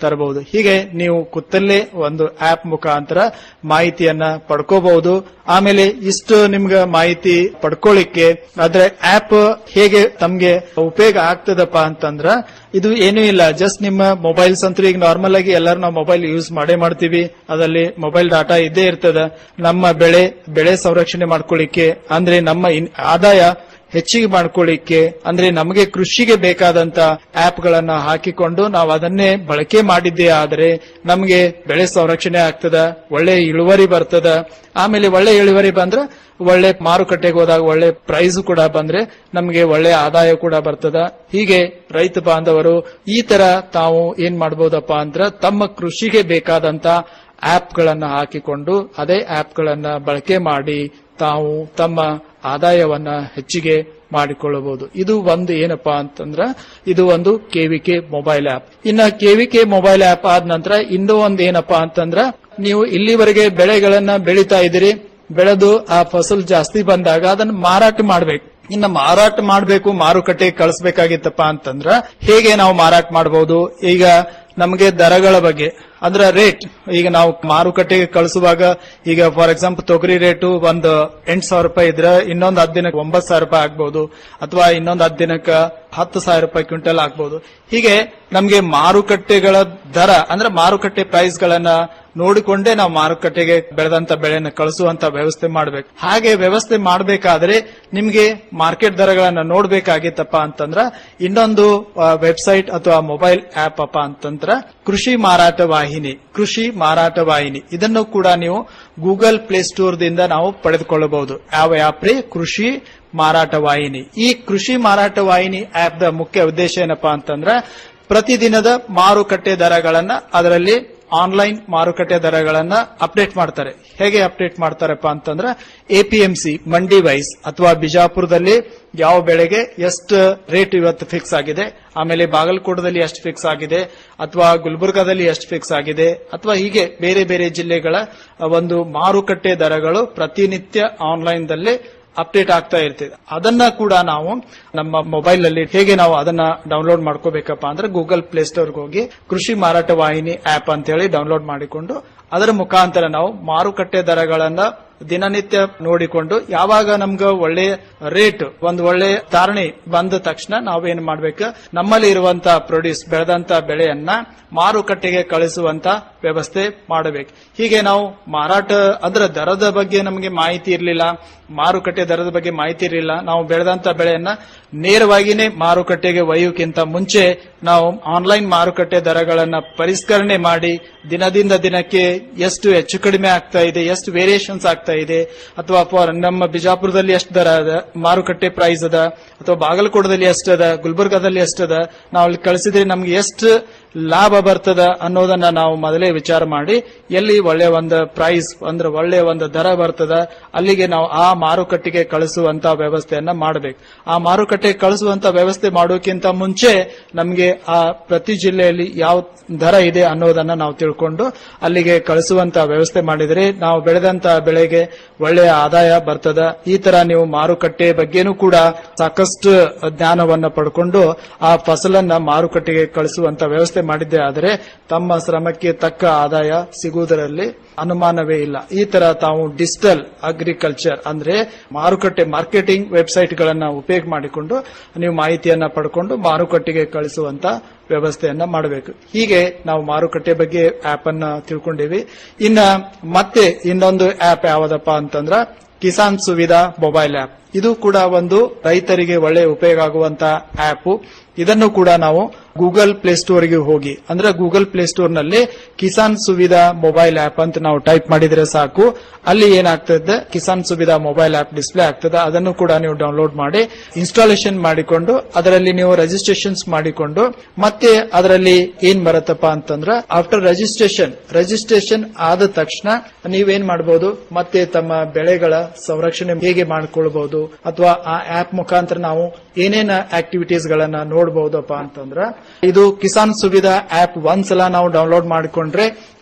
ತರಬಹುದು ಹೀಗೆ ನೀವು ಕುತ್ತಲ್ಲೇ ಒಂದು ಆಪ್ ಮುಖಾಂತರ ಮಾಹಿತಿಯನ್ನ ಪಡ್ಕೋಬಹುದು ಆಮೇಲೆ ಇಷ್ಟು ನಿಮ್ಗೆ ಮಾಹಿತಿ ಪಡ್ಕೊಳ್ಳಿಕ್ಕೆ ಅದ್ರ ಆಪ್ ಹೇಗೆ ತಮ್ಗೆ ಉಪಯೋಗ ಆಗ್ತದಪ್ಪ ಅಂತಂದ್ರ ಇದು ಏನೂ ಇಲ್ಲ ಜಸ್ಟ್ ನಿಮ್ಮ ಮೊಬೈಲ್ಸ್ ಅಂತೂ ಈಗ ನಾರ್ಮಲ್ ಆಗಿ ಎಲ್ಲರೂ ನಾವು ಮೊಬೈಲ್ ಯೂಸ್ ಮಾಡೇ ಮಾಡ್ತೀವಿ ಅದರಲ್ಲಿ ಮೊಬೈಲ್ ಡಾಟಾ ಇದ್ದೇ ಇರ್ತದ ನಮ್ಮ ಬೆಳೆ ಬೆಳೆ ಸಂರಕ್ಷಣೆ ಮಾಡ್ಕೊಳ್ಳಿಕ್ಕೆ ಅಂದ್ರೆ ನಮ್ಮ ಇನ್- ಆದಾಯ ಹೆಚ್ಚಿಗೆ ಮಾಡ್ಕೊಳ್ಳಿಕ್ಕೆ ಅಂದ್ರೆ ನಮಗೆ ಕೃಷಿಗೆ ಬೇಕಾದಂತ ಆಪ್ ಗಳನ್ನ ಹಾಕಿಕೊಂಡು ನಾವು ಅದನ್ನೇ ಬಳಕೆ ಮಾಡಿದ್ದೇ ಆದರೆ ನಮಗೆ ಬೆಳೆ ಸಂರಕ್ಷಣೆ ಆಗ್ತದ ಒಳ್ಳೆ ಇಳುವರಿ ಬರ್ತದ ಆಮೇಲೆ ಒಳ್ಳೆ ಇಳುವರಿ ಬಂದ್ರೆ ಒಳ್ಳೆ ಮಾರುಕಟ್ಟೆಗೆ ಹೋದಾಗ ಒಳ್ಳೆ ಪ್ರೈಸ್ ಕೂಡ ಬಂದ್ರೆ ನಮಗೆ ಒಳ್ಳೆ ಆದಾಯ ಕೂಡ ಬರ್ತದ ಹೀಗೆ ರೈತ ಬಾಂಧವರು ಈ ತರ ತಾವು ಏನ್ ಮಾಡಬಹುದಪ್ಪ ಅಂದ್ರೆ ತಮ್ಮ ಕೃಷಿಗೆ ಬೇಕಾದಂತ ಆಪ್ ಗಳನ್ನ ಹಾಕಿಕೊಂಡು ಅದೇ ಆಪ್ ಗಳನ್ನ ಬಳಕೆ ಮಾಡಿ ತಾವು ತಮ್ಮ ಆದಾಯವನ್ನ ಹೆಚ್ಚಿಗೆ ಮಾಡಿಕೊಳ್ಳಬಹುದು ಇದು ಒಂದು ಏನಪ್ಪಾ ಅಂತಂದ್ರ ಇದು ಒಂದು ಕೆವಿಕೆ ಮೊಬೈಲ್ ಆಪ್ ಇನ್ನ ಕೆವಿಕೆ ಮೊಬೈಲ್ ಆಪ್ ಆದ ನಂತರ ಇನ್ನೂ ಒಂದು ಏನಪ್ಪಾ ಅಂತಂದ್ರ ನೀವು ಇಲ್ಲಿವರೆಗೆ ಬೆಳೆಗಳನ್ನ ಬೆಳೀತಾ ಇದ್ದೀರಿ ಬೆಳೆದು ಆ ಫಸಲ್ ಜಾಸ್ತಿ ಬಂದಾಗ ಅದನ್ನ ಮಾರಾಟ ಮಾಡ್ಬೇಕು ಇನ್ನ ಮಾರಾಟ ಮಾಡಬೇಕು ಮಾರುಕಟ್ಟೆಗೆ ಕಳಿಸ್ಬೇಕಾಗಿತ್ತಪ್ಪ ಅಂತಂದ್ರ ಹೇಗೆ ನಾವು ಮಾರಾಟ ಮಾಡಬಹುದು ಈಗ ನಮಗೆ ದರಗಳ ಬಗ್ಗೆ ಅಂದ್ರೆ ರೇಟ್ ಈಗ ನಾವು ಮಾರುಕಟ್ಟೆಗೆ ಕಳಿಸುವಾಗ ಈಗ ಫಾರ್ ಎಕ್ಸಾಂಪಲ್ ತೊಗರಿ ರೇಟು ಒಂದು ಎಂಟು ಸಾವಿರ ರೂಪಾಯಿ ಇದ್ರೆ ಇನ್ನೊಂದು ಹತ್ತು ದಿನಕ್ಕೆ ಒಂಬತ್ತು ಸಾವಿರ ರೂಪಾಯಿ ಆಗ್ಬಹುದು ಅಥವಾ ಇನ್ನೊಂದು ಹತ್ತು ದಿನಕ್ಕೆ ಹತ್ತು ಸಾವಿರ ರೂಪಾಯಿ ಕ್ವಿಂಟಲ್ ಆಗ್ಬಹುದು ಹೀಗೆ ನಮಗೆ ಮಾರುಕಟ್ಟೆಗಳ ದರ ಅಂದ್ರೆ ಮಾರುಕಟ್ಟೆ ಪ್ರೈಸ್ ಗಳನ್ನ ನೋಡಿಕೊಂಡೇ ನಾವು ಮಾರುಕಟ್ಟೆಗೆ ಬೆಳೆದಂತ ಬೆಳೆಯನ್ನು ಕಳಿಸುವಂತ ವ್ಯವಸ್ಥೆ ಮಾಡಬೇಕು ಹಾಗೆ ವ್ಯವಸ್ಥೆ ಮಾಡಬೇಕಾದ್ರೆ ನಿಮಗೆ ಮಾರ್ಕೆಟ್ ದರಗಳನ್ನ ನೋಡ್ಬೇಕಾಗಿತ್ತಪ್ಪ ಅಂತಂದ್ರ ಇನ್ನೊಂದು ವೆಬ್ಸೈಟ್ ಅಥವಾ ಮೊಬೈಲ್ ಆಪ್ ಅಪ್ಪ ಅಂತಂದ್ರ ಕೃಷಿ ಮಾರಾಟ ವಾಹಿನಿ ಕೃಷಿ ಮಾರಾಟ ವಾಹಿನಿ ಇದನ್ನು ಕೂಡ ನೀವು ಗೂಗಲ್ ಪ್ಲೇ ಸ್ಟೋರ್ ದಿಂದ ನಾವು ಪಡೆದುಕೊಳ್ಳಬಹುದು ಯಾವ ಆಪ್ ರೀ ಕೃಷಿ ಮಾರಾಟ ವಾಹಿನಿ ಈ ಕೃಷಿ ಮಾರಾಟ ವಾಹಿನಿ ಆಪ್ ದ ಮುಖ್ಯ ಉದ್ದೇಶ ಏನಪ್ಪಾ ಅಂತಂದ್ರ ಪ್ರತಿದಿನದ ಮಾರುಕಟ್ಟೆ ದರಗಳನ್ನ ಅದರಲ್ಲಿ ಆನ್ಲೈನ್ ಮಾರುಕಟ್ಟೆ ದರಗಳನ್ನ ಅಪ್ಡೇಟ್ ಮಾಡ್ತಾರೆ ಹೇಗೆ ಅಪ್ಡೇಟ್ ಮಾಡ್ತಾರಪ್ಪ ಅಂತಂದ್ರೆ ಎಪಿಎಂಸಿ ಮಂಡಿ ವೈಸ್ ಅಥವಾ ಬಿಜಾಪುರದಲ್ಲಿ ಯಾವ ಬೆಳೆಗೆ ಎಷ್ಟು ರೇಟ್ ಇವತ್ತು ಫಿಕ್ಸ್ ಆಗಿದೆ ಆಮೇಲೆ ಬಾಗಲಕೋಟದಲ್ಲಿ ಎಷ್ಟು ಫಿಕ್ಸ್ ಆಗಿದೆ ಅಥವಾ ಗುಲ್ಬರ್ಗಾದಲ್ಲಿ ಎಷ್ಟು ಫಿಕ್ಸ್ ಆಗಿದೆ ಅಥವಾ ಹೀಗೆ ಬೇರೆ ಬೇರೆ ಜಿಲ್ಲೆಗಳ ಒಂದು ಮಾರುಕಟ್ಟೆ ದರಗಳು ಪ್ರತಿನಿತ್ಯ ಆನ್ಲೈನ್ ದಲ್ಲೇ ಅಪ್ಡೇಟ್ ಆಗ್ತಾ ಇರ್ತದೆ ಅದನ್ನ ಕೂಡ ನಾವು ನಮ್ಮ ಮೊಬೈಲ್ ಅಲ್ಲಿ ಹೇಗೆ ನಾವು ಅದನ್ನ ಡೌನ್ಲೋಡ್ ಮಾಡ್ಕೋಬೇಕಪ್ಪ ಅಂದ್ರೆ ಗೂಗಲ್ ಪ್ಲೇ ಸ್ಟೋರ್ಗೆ ಹೋಗಿ ಕೃಷಿ ಮಾರಾಟ ವಾಹಿನಿ ಆಪ್ ಅಂತ ಹೇಳಿ ಡೌನ್ಲೋಡ್ ಮಾಡಿಕೊಂಡು ಅದರ ಮುಖಾಂತರ ನಾವು ಮಾರುಕಟ್ಟೆ ದರಗಳನ್ನ ದಿನನಿತ್ಯ ನೋಡಿಕೊಂಡು ಯಾವಾಗ ನಮ್ಗ ಒಳ್ಳೆ ರೇಟ್ ಒಂದು ಒಳ್ಳೆ ತಾರಣಿ ಬಂದ ತಕ್ಷಣ ನಾವೇನ್ ಮಾಡ್ಬೇಕು ನಮ್ಮಲ್ಲಿ ಇರುವಂತ ಪ್ರೊಡ್ಯೂಸ್ ಬೆಳೆದಂತ ಬೆಳೆಯನ್ನ ಮಾರುಕಟ್ಟೆಗೆ ಕಳಿಸುವಂತ ವ್ಯವಸ್ಥೆ ಮಾಡಬೇಕು ಹೀಗೆ ನಾವು ಮಾರಾಟ ಅದರ ದರದ ಬಗ್ಗೆ ನಮಗೆ ಮಾಹಿತಿ ಇರಲಿಲ್ಲ ಮಾರುಕಟ್ಟೆ ದರದ ಬಗ್ಗೆ ಮಾಹಿತಿ ಇರಲಿಲ್ಲ ನಾವು ಬೆಳೆದಂತ ಬೆಳೆಯನ್ನ ನೇರವಾಗಿನೇ ಮಾರುಕಟ್ಟೆಗೆ ಒಯ್ಯೋಕ್ಕಿಂತ ಮುಂಚೆ ನಾವು ಆನ್ಲೈನ್ ಮಾರುಕಟ್ಟೆ ದರಗಳನ್ನ ಪರಿಷ್ಕರಣೆ ಮಾಡಿ ದಿನದಿಂದ ದಿನಕ್ಕೆ ಎಷ್ಟು ಹೆಚ್ಚು ಕಡಿಮೆ ಆಗ್ತಾ ಇದೆ ಎಷ್ಟು ವೇರಿಯೇಷನ್ಸ್ ಆಗ್ತಾ ಇದೆ ಅಥವಾ ಫಾರ್ ನಮ್ಮ ಬಿಜಾಪುರದಲ್ಲಿ ಎಷ್ಟು ದರ ಅದ ಮಾರುಕಟ್ಟೆ ಪ್ರೈಸ್ ಅದ ಅಥವಾ ಬಾಗಲಕೋಟದಲ್ಲಿ ಎಷ್ಟದ ಗುಲ್ಬರ್ಗಾದಲ್ಲಿ ಎಷ್ಟದ ನಾವು ಅಲ್ಲಿ ಕಳಿಸಿದ್ರೆ ನಮ್ಗೆ ಎಷ್ಟು ಲಾಭ ಬರ್ತದ ಅನ್ನೋದನ್ನ ನಾವು ಮೊದಲೇ ವಿಚಾರ ಮಾಡಿ ಎಲ್ಲಿ ಒಳ್ಳೆ ಒಂದು ಪ್ರೈಸ್ ಅಂದ್ರೆ ಒಳ್ಳೆ ಒಂದು ದರ ಬರ್ತದ ಅಲ್ಲಿಗೆ ನಾವು ಆ ಮಾರುಕಟ್ಟೆಗೆ ಕಳಿಸುವಂತ ವ್ಯವಸ್ಥೆಯನ್ನ ಮಾಡಬೇಕು ಆ ಮಾರುಕಟ್ಟೆಗೆ ಕಳಿಸುವಂತ ವ್ಯವಸ್ಥೆ ಮಾಡೋಕ್ಕಿಂತ ಮುಂಚೆ ನಮಗೆ ಆ ಪ್ರತಿ ಜಿಲ್ಲೆಯಲ್ಲಿ ಯಾವ ದರ ಇದೆ ಅನ್ನೋದನ್ನ ನಾವು ತಿಳ್ಕೊಂಡು ಅಲ್ಲಿಗೆ ಕಳಿಸುವಂತ ವ್ಯವಸ್ಥೆ ಮಾಡಿದರೆ ನಾವು ಬೆಳೆದಂತ ಬೆಳೆಗೆ ಒಳ್ಳೆಯ ಆದಾಯ ಬರ್ತದ ಈ ತರ ನೀವು ಮಾರುಕಟ್ಟೆ ಬಗ್ಗೆನೂ ಕೂಡ ಸಾಕಷ್ಟು ಜ್ಞಾನವನ್ನ ಪಡ್ಕೊಂಡು ಆ ಫಸಲನ್ನ ಮಾರುಕಟ್ಟೆಗೆ ಕಳಿಸುವಂತ ವ್ಯವಸ್ಥೆ ಮಾಡಿದ್ದೆ ಆದರೆ ತಮ್ಮ ಶ್ರಮಕ್ಕೆ ತಕ್ಕ ಆದಾಯ ಸಿಗುವುದರಲ್ಲಿ ಅನುಮಾನವೇ ಇಲ್ಲ ಈ ತರ ತಾವು ಡಿಜಿಟಲ್ ಅಗ್ರಿಕಲ್ಚರ್ ಅಂದ್ರೆ ಮಾರುಕಟ್ಟೆ ಮಾರ್ಕೆಟಿಂಗ್ ವೆಬ್ಸೈಟ್ ಗಳನ್ನ ಉಪಯೋಗ ಮಾಡಿಕೊಂಡು ನೀವು ಮಾಹಿತಿಯನ್ನ ಪಡ್ಕೊಂಡು ಮಾರುಕಟ್ಟೆಗೆ ಕಳಿಸುವಂತ ವ್ಯವಸ್ಥೆಯನ್ನ ಮಾಡಬೇಕು ಹೀಗೆ ನಾವು ಮಾರುಕಟ್ಟೆ ಬಗ್ಗೆ ಆಪ್ ಅನ್ನ ತಿಳ್ಕೊಂಡಿವಿ ಇನ್ನ ಮತ್ತೆ ಇನ್ನೊಂದು ಆಪ್ ಯಾವ್ದಪ್ಪ ಅಂತಂದ್ರ ಕಿಸಾನ್ ಸುವಿಧಾ ಮೊಬೈಲ್ ಆಪ್ ಇದು ಕೂಡ ಒಂದು ರೈತರಿಗೆ ಒಳ್ಳೆ ಉಪಯೋಗ ಆಗುವಂತ ಆಪ್ ಇದನ್ನು ಕೂಡ ನಾವು ಗೂಗಲ್ ಪ್ಲೇ ಸ್ಟೋರ್ಗೆ ಹೋಗಿ ಅಂದ್ರೆ ಗೂಗಲ್ ಪ್ಲೇ ಸ್ಟೋರ್ ನಲ್ಲಿ ಕಿಸಾನ್ ಸುವಿಧಾ ಮೊಬೈಲ್ ಆಪ್ ಅಂತ ನಾವು ಟೈಪ್ ಮಾಡಿದ್ರೆ ಸಾಕು ಅಲ್ಲಿ ಏನಾಗ್ತದೆ Kisan Suvidha mobile app display ಆಗ್ತದೆ ಅದನ್ನು ಕೂಡ ನೀವು ಡೌನ್ಲೋಡ್ ಮಾಡಿ ಇನ್ಸ್ಟಾಲೇಷನ್ ಮಾಡಿಕೊಂಡು ಅದರಲ್ಲಿ ನೀವು ರಿಜಿಸ್ಟ್ರೇಷನ್ಸ್ ಮಾಡಿಕೊಂಡು ಮತ್ತೆ ಅದರಲ್ಲಿ ಏನ್ ಬರುತ್ತಪ್ಪ ಅಂತಂದ್ರೆ ಆಫ್ಟರ್ ರಿಜಿಸ್ಟ್ರೇಷನ್ ರಿಜಿಸ್ಟ್ರೇಷನ್ ಆದ ತಕ್ಷಣ ನೀವೇನ್ ಮಾಡಬಹುದು ಮತ್ತೆ ತಮ್ಮ ಬೆಳೆಗಳ ಸಂರಕ್ಷಣೆ ಹೇಗೆ ಮಾಡಿಕೊಳ್ಬಹುದು ಅಥವಾ ಆ ಆಪ್ ಮುಖಾಂತರ ನಾವು ಏನೇನ ಆಕ್ಟಿವಿಟೀಸ್ ಗಳನ್ನ ನೋಡಬಹುದಪ್ಪ ಅಂತಂದ್ರ ಇದು ಕಿಸಾನ್ ಸುವಿಧಾ ಆಪ್ ಒಂದ್ಸಲ ನಾವು ಡೌನ್ಲೋಡ್ ಮಾಡಿಕೊಂಡ್ರೆ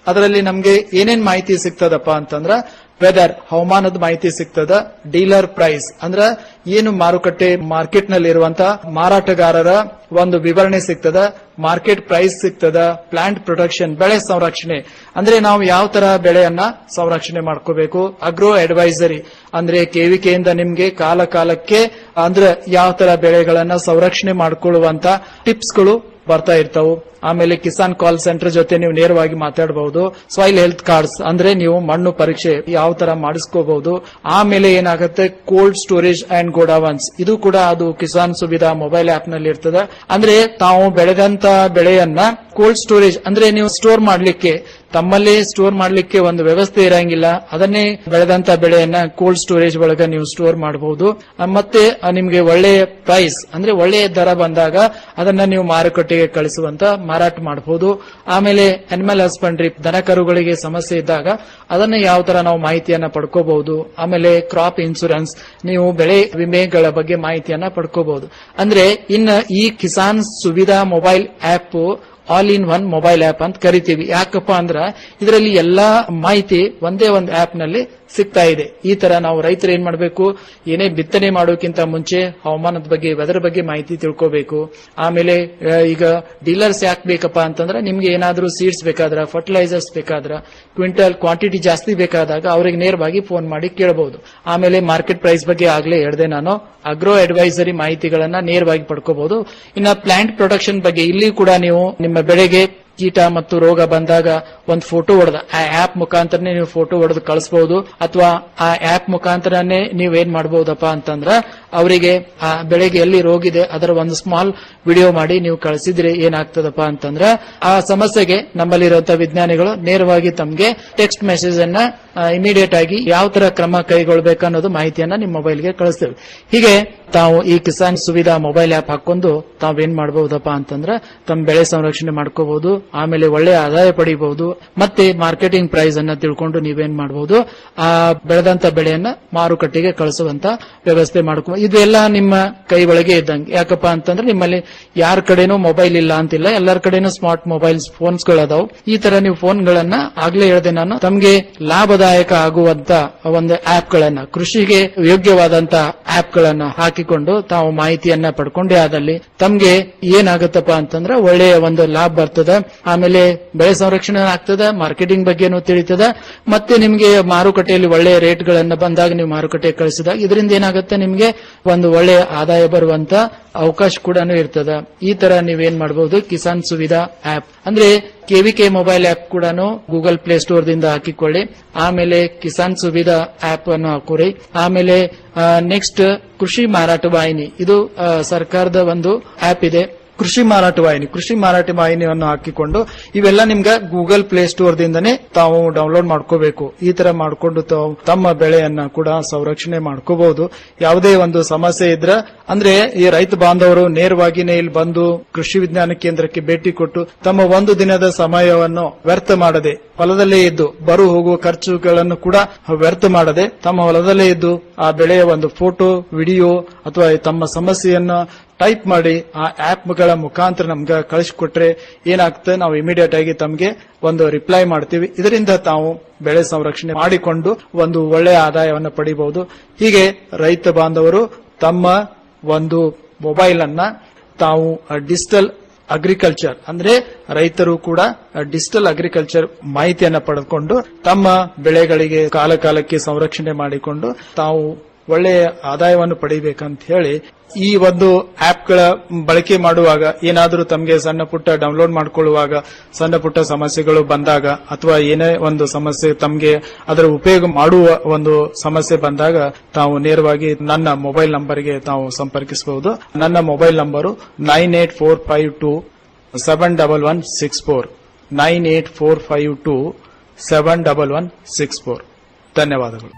ಅದರಲ್ಲಿ ನಮ್ಗೆ ಏನೇನ್ ಮಾಹಿತಿ ಸಿಗ್ತದಪ್ಪ ಅಂತಂದ್ರ ವೆದರ್ ಹವಾಮಾನದ ಮಾಹಿತಿ ಸಿಗ್ತದ ಡೀಲರ್ ಪ್ರೈಸ್ ಅಂದ್ರ ಏನು ಮಾರುಕಟ್ಟೆ ಮಾರ್ಕೆಟ್ ನಲ್ಲಿ ಇರುವಂತ ಮಾರಾಟಗಾರರ ಒಂದು ವಿವರಣೆ ಸಿಗ್ತದ ಮಾರ್ಕೆಟ್ ಪ್ರೈಸ್ ಸಿಗ್ತದ ಪ್ಲಾಂಟ್ ಪ್ರೊಟೆಕ್ಷನ್ ಬೆಳೆ ಸಂರಕ್ಷಣೆ ಅಂದ್ರೆ ನಾವು ಯಾವ ತರ ಬೆಳೆಯನ್ನ ಸಂರಕ್ಷಣೆ ಮಾಡ್ಕೋಬೇಕು ಅಗ್ರೋ ಅಡ್ವೈಸರಿ ಅಂದ್ರೆ ಕೆವಿಕೆಯಿಂದ ನಿಮ್ಗೆ ಕಾಲ ಕಾಲಕ್ಕೆ ಅಂದ್ರೆ ಯಾವ ತರ ಬೆಳೆಗಳನ್ನ ಸಂರಕ್ಷಣೆ ಮಾಡ್ಕೊಳ್ಳುವಂತ ಟಿಪ್ಸ್ಗಳು ಬರ್ತಾ ಇರ್ತಾವು ಆಮೇಲೆ ಕಿಸಾನ್ ಕಾಲ್ ಸೆಂಟರ್ ಜೊತೆ ನೀವು ನೇರವಾಗಿ ಮಾತಾಡಬಹುದು ಸಾಯಿಲ್ ಹೆಲ್ತ್ ಕಾರ್ಡ್ಸ್ ಅಂದ್ರೆ ನೀವು ಮಣ್ಣು ಪರೀಕ್ಷೆ ಯಾವ ತರ ಮಾಡಿಸ್ಕೋಬಹುದು ಆಮೇಲೆ ಏನಾಗುತ್ತೆ ಕೋಲ್ಡ್ ಸ್ಟೋರೇಜ್ ಅಂಡ್ ಗೋಡಾವನ್ಸ್ ಇದು ಕೂಡ ಅದು ಕಿಸಾನ್ ಸುವಿಧಾ ಮೊಬೈಲ್ ಆಪ್ ನಲ್ಲಿ ಇರ್ತದೆ ಅಂದ್ರೆ ತಾವು ಬೆಳೆದಂತ ಬೆಳೆಯನ್ನ ಕೋಲ್ಡ್ ಸ್ಟೋರೇಜ್ ಅಂದ್ರೆ ನೀವು ಸ್ಟೋರ್ ಮಾಡ್ಲಿಕ್ಕೆ ತಮ್ಮಲ್ಲೇ ಸ್ಟೋರ್ ಮಾಡ್ಲಿಕ್ಕೆ ಒಂದು ವ್ಯವಸ್ಥೆ ಇರಂಗಿಲ್ಲ ಅದನ್ನೇ ಬೆಳೆದಂತ ಬೆಳೆಯನ್ನ ಕೋಲ್ಡ್ ಸ್ಟೋರೇಜ್ ಒಳಗ ನೀವು ಸ್ಟೋರ್ ಮಾಡಬಹುದು ಮತ್ತೆ ಆ, ನಿಮ್ಗೆ ಒಳ್ಳೆಯ ಪ್ರೈಸ್ ಅಂದ್ರೆ ಒಳ್ಳೆಯ ದರ ಬಂದಾಗ ಅದನ್ನ ನೀವು ಮಾರುಕಟ್ಟೆಗೆ ಕಳಿಸುವಂತ ಮಾರಾಟ ಮಾಡಬಹುದು ಆಮೇಲೆ ಅನಿಮಲ್ ಹಸ್ಬೆಂಡ್ರಿ ದನ ಕರುಗಳಿಗೆ ಸಮಸ್ಯೆ ಇದ್ದಾಗ ಅದನ್ನ ಯಾವ ತರ ನಾವು ಮಾಹಿತಿಯನ್ನ ಪಡ್ಕೋಬಹುದು ಆಮೇಲೆ ಕ್ರಾಪ್ ಇನ್ಸೂರೆನ್ಸ್ ನೀವು ಬೆಳೆ ವಿಮೆಗಳ ಬಗ್ಗೆ ಮಾಹಿತಿಯನ್ನ ಪಡ್ಕೋಬಹುದು ಅಂದ್ರೆ ಇನ್ನ ಈ Kisan Suvidha mobile app all in one mobile app ಅಂತ ಕರಿತೀವಿ ಯಾಕಪ್ಪ ಅಂದ್ರ ಇದರಲ್ಲಿ ಎಲ್ಲಾ ಮಾಹಿತಿ ಒಂದೇ ಒಂದು ಆಪ್ ನಲ್ಲಿ ಸಿಗ್ತಾ ಇದೆ ಈ ತರ ನಾವು ರೈತರು ಏನ್ ಮಾಡಬೇಕು ಏನೇ ಬಿತ್ತನೆ ಮಾಡೋಕ್ಕಿಂತ ಮುಂಚೆ ಹವಾಮಾನದ ಬಗ್ಗೆ ವೆದರ್ ಬಗ್ಗೆ ಮಾಹಿತಿ ತಿಳ್ಕೋಬೇಕು ಆಮೇಲೆ ಆ, ಈಗ ಡೀಲರ್ಸ್ ಯಾಕೆ ಬೇಕಪ್ಪ ಅಂತಂದ್ರೆ ನಿಮ್ಗೆ ಏನಾದ್ರೂ ಸೀಡ್ಸ್ ಬೇಕಾದ್ರ ಫರ್ಟಿಲೈಸರ್ಸ್ ಬೇಕಾದ್ರ ಕ್ವಿಂಟಲ್ ಕ್ವಾಂಟಿಟಿ ಜಾಸ್ತಿ ಬೇಕಾದಾಗ ಅವ್ರಿಗೆ ನೇರವಾಗಿ ಫೋನ್ ಮಾಡಿ ಕೇಳಬಹುದು ಆಮೇಲೆ ಮಾರ್ಕೆಟ್ ಪ್ರೈಸ್ ಬಗ್ಗೆ ಆಗ್ಲೇ ಹೇಳಿದೆ ನಾನು ಅಗ್ರೋ ಅಡ್ವೈಸರಿ ಮಾಹಿತಿಗಳನ್ನ ನೇರವಾಗಿ ಪಡ್ಕೋಬಹುದು ಇನ್ನ ಪ್ಲಾಂಟ್ ಪ್ರೊಡಕ್ಷನ್ ಬಗ್ಗೆ ಇಲ್ಲಿ ಕೂಡ ನೀವು ನಿಮ್ಮ ಬೆಳೆಗೆ ಕೀಟ ಮತ್ತು ರೋಗ ಬಂದಾಗ ಒಂದು ಫೋಟೋ ಹೊಡೆದ ಆ ಆಪ್ ಮುಖಾಂತರನೇ ನೀವು ಫೋಟೋ ಹೊಡೆದು ಕಳಿಸಬಹುದು ಅಥವಾ ಆ ಆಪ್ ಮುಖಾಂತರನೇ ನೀವು ಏನ್ ಮಾಡಬಹುದಪ್ಪ ಅಂತಂದ್ರ ಅವರಿಗೆ ಆ ಬೆಳೆಗೆ ಎಲ್ಲಿ ರೋಗ ಇದೆ ಅದರ ಒಂದು ಸ್ಮಾಲ್ ವಿಡಿಯೋ ಮಾಡಿ ನೀವು ಕಳಿಸಿದ್ರೆ ಏನಾಗ್ತದಪ್ಪ ಅಂತಂದ್ರ ಆ ಸಮಸ್ಯೆಗೆ ನಮ್ಮಲ್ಲಿರುವಂತಹ ವಿಜ್ಞಾನಿಗಳು ನೇರವಾಗಿ ತಮಗೆ ಟೆಕ್ಸ್ಟ್ ಮೆಸೇಜ್ ಅನ್ನ ಇಮಿಡಿಯೇಟ್ ಆಗಿ ಯಾವ ತರ ಕ್ರಮ ಕೈಗೊಳ್ಬೇಕು ಅನ್ನೋದು ಮಾಹಿತಿಯನ್ನ ನಿಮ್ಮ ಮೊಬೈಲ್ಗೆ ಕಳಿಸ್ತೇವೆ ಹೀಗೆ ತಾವು ಈ ಕಿಸಾನ್ ಸುವಿಧಾ ಮೊಬೈಲ್ ಆಪ್ ಹಾಕೊಂಡು ತಾವೇನ್ ಮಾಡಬಹುದಪ್ಪ ಅಂತಂದ್ರ ತಮ್ಮ ಬೆಳೆ ಸಂರಕ್ಷಣೆ ಮಾಡ್ಕೋಬಹುದು ಆಮೇಲೆ ಒಳ್ಳೆಯ ಆದಾಯ ಪಡಿಬಹುದು ಮತ್ತೆ ಮಾರ್ಕೆಟಿಂಗ್ ಪ್ರೈಸ್ ಅನ್ನ ತಿಳ್ಕೊಂಡು ನೀವೇನ್ ಮಾಡಬಹುದು ಆ ಬೆಳೆದಂತ ಬೆಳೆಯನ್ನ ಮಾರುಕಟ್ಟೆಗೆ ಕಳಿಸುವಂತ ವ್ಯವಸ್ಥೆ ಮಾಡ್ಕೊ ಇದೆಲ್ಲ ನಿಮ್ಮ ಕೈ ಒಳಗೆ ಇದ್ದಂಗೆ ಯಾಕಪ್ಪ ಅಂತಂದ್ರೆ ನಿಮ್ಮಲ್ಲಿ ಯಾರ ಕಡೆನೂ ಮೊಬೈಲ್ ಇಲ್ಲ ಅಂತಿಲ್ಲ ಎಲ್ಲರ ಕಡೆನೂ ಸ್ಮಾರ್ಟ್ ಮೊಬೈಲ್ಸ್ ಫೋನ್ಸ್ ಗಳದಾವು ಈ ತರ ನೀವು ಫೋನ್ ಗಳನ್ನ ಆಗ್ಲೇ ಹೇಳಿದೆ ನಾನು ತಮಗೆ ಲಾಭದಾಯಕ ಆಗುವಂತ ಒಂದು ಆಪ್ ಗಳನ್ನ ಕೃಷಿಗೆ ಯೋಗ್ಯವಾದಂತ ಆಪ್ ಗಳನ್ನ ಹಾಕಿಕೊಂಡು ತಾವು ಮಾಹಿತಿಯನ್ನ ಪಡ್ಕೊಂಡೇ ಆದಲ್ಲಿ ತಮ್ಗೆ ಏನಾಗುತ್ತಪ್ಪ ಅಂತಂದ್ರೆ ಒಳ್ಳೆಯ ಒಂದು ಲಾಭ ಬರ್ತದೆ ಆಮೇಲೆ ಬೆಳೆ ಸಂರಕ್ಷಣೆ ಆಗ್ತದೆ ಮಾರ್ಕೆಟಿಂಗ್ ಬಗ್ಗೆನೂ ತಿಳಿತದ ಮತ್ತೆ ನಿಮ್ಗೆ ಮಾರುಕಟ್ಟೆಯಲ್ಲಿ ಒಳ್ಳೆಯ ರೇಟ್ ಗಳನ್ನ ಬಂದಾಗ ನೀವು ಮಾರುಕಟ್ಟೆಗೆ ಕಳಿಸಿದಾಗ ಇದರಿಂದ ಏನಾಗುತ್ತೆ ನಿಮ್ಗೆ ಒಂದು ಒಳ್ಳೆಯ ಆದಾಯ ಬರುವಂತ ಅವಕಾಶ ಕೂಡ ಇರ್ತದ ಈ ತರ ನೀವೇನ್ ಮಾಡಬಹುದು ಕಿಸಾನ್ ಸುವಿಧಾ ಆಪ್ ಅಂದ್ರೆ ಕೆವಿಕೆ ಮೊಬೈಲ್ ಆಪ್ ಕೂಡ ಗೂಗಲ್ ಪ್ಲೇ ಸ್ಟೋರ್ ದಿಂದ ಹಾಕಿಕೊಳ್ಳಿ ಆಮೇಲೆ ಕಿಸಾನ್ ಸುವಿಧಾ ಆಪ್ ಅನ್ನು ಹಾಕೋರಿ ಆಮೇಲೆ ನೆಕ್ಸ್ಟ್ ಕೃಷಿ ಮಾರಾಟ ವಾಹಿನಿ ಇದು ಆ, ಸರ್ಕಾರದ ಒಂದು ಆಪ್ ಇದೆ ಕೃಷಿ ಮಾರಾಟ ವಾಹಿನಿ ಕೃಷಿ ಮಾರಾಟ ವಾಹಿನಿಯನ್ನು ಹಾಕಿಕೊಂಡು ಇವೆಲ್ಲ ನಿಮ್ಗೆ ಗೂಗಲ್ ಪ್ಲೇ ಸ್ಟೋರ್ ದಿಂದನೇ ತಾವು ಡೌನ್ಲೋಡ್ ಮಾಡ್ಕೋಬೇಕು ಈ ತರ ಮಾಡ್ಕೊಂಡು ತಾವು ತಮ್ಮ ಬೆಳೆಯನ್ನ ಕೂಡ ಸಂರಕ್ಷಣೆ ಮಾಡ್ಕೋಬಹುದು ಯಾವುದೇ ಒಂದು ಸಮಸ್ಯೆ ಇದ್ರೆ ಅಂದ್ರೆ ಈ ರೈತ ಬಾಂಧವರು ನೇರವಾಗಿನೇ ಇಲ್ಲಿ ಬಂದು ಕೃಷಿ ವಿಜ್ಞಾನ ಕೇಂದ್ರಕ್ಕೆ ಭೇಟಿ ಕೊಟ್ಟು ತಮ್ಮ ಒಂದು ದಿನದ ಸಮಯವನ್ನು ವ್ಯರ್ಥ ಮಾಡದೆ ಹೊಲದಲ್ಲೇ ಇದ್ದು ಬರು ಹೋಗುವ ಖರ್ಚುಗಳನ್ನು ಕೂಡ ವ್ಯರ್ಥ ಮಾಡದೆ ತಮ್ಮ ಹೊಲದಲ್ಲೇ ಇದ್ದು ಆ ಬೆಳೆಯ ಒಂದು ಫೋಟೋ ವಿಡಿಯೋ ಅಥವಾ ತಮ್ಮ ಸಮಸ್ಯೆಯನ್ನು ಟೈಪ್ ಮಾಡಿ ಆ ಆಪ್ಗಳ ಮುಖಾಂತರ ನಮ್ಗೆ ಕಳಿಸ್ಕೊಟ್ರೆ ಏನಾಗ್ತದೆ ನಾವು ಇಮಿಡಿಯೇಟ್ ಆಗಿ ತಮಗೆ ಒಂದು ರಿಪ್ಲೈ ಮಾಡ್ತೀವಿ ಇದರಿಂದ ತಾವು ಬೆಳೆ ಸಂರಕ್ಷಣೆ ಮಾಡಿಕೊಂಡು ಒಂದು ಒಳ್ಳೆಯ ಆದಾಯವನ್ನು ಪಡಿಬಹುದು ಹೀಗೆ ರೈತ ಬಾಂಧವರು ತಮ್ಮ ಒಂದು ಮೊಬೈಲ್ ಅನ್ನ ತಾವು ಡಿಜಿಟಲ್ ಅಗ್ರಿಕಲ್ಚರ್ ಅಂದ್ರೆ ರೈತರು ಕೂಡ ಡಿಜಿಟಲ್ ಅಗ್ರಿಕಲ್ಚರ್ ಮಾಹಿತಿಯನ್ನ ಪಡೆದುಕೊಂಡು ತಮ್ಮ ಬೆಳೆಗಳಿಗೆ ಕಾಲ ಕಾಲಕ್ಕೆ ಸಂರಕ್ಷಣೆ ಮಾಡಿಕೊಂಡು ತಾವು ಒಳ್ಳೆಯ ಆದಾಯವನ್ನು ಪಡಿಬೇಕಂತ ಹೇಳಿ ಈ ಒಂದು ಆಪ್ಗಳ ಬಳಕೆ ಮಾಡುವಾಗ ಏನಾದರೂ ತಮಗೆ ಸಣ್ಣ ಪುಟ್ಟ ಡೌನ್ಲೋಡ್ ಮಾಡಿಕೊಳ್ಳುವಾಗ ಸಣ್ಣ ಪುಟ್ಟ ಸಮಸ್ಯೆಗಳು ಬಂದಾಗ ಅಥವಾ ಏನೇ ಒಂದು ಸಮಸ್ಯೆ ತಮಗೆ ಅದರ ಉಪಯೋಗ ಮಾಡುವ ಒಂದು ಸಮಸ್ಯೆ ಬಂದಾಗ ತಾವು ನೇರವಾಗಿ ನನ್ನ ಮೊಬೈಲ್ ನಂಬರ್ಗೆ ತಾವು ಸಂಪರ್ಕಿಸಬಹುದು ನನ್ನ mobile number nine eight four five two seven double one six four nine eight four five two seven double one six four ಧನ್ಯವಾದಗಳು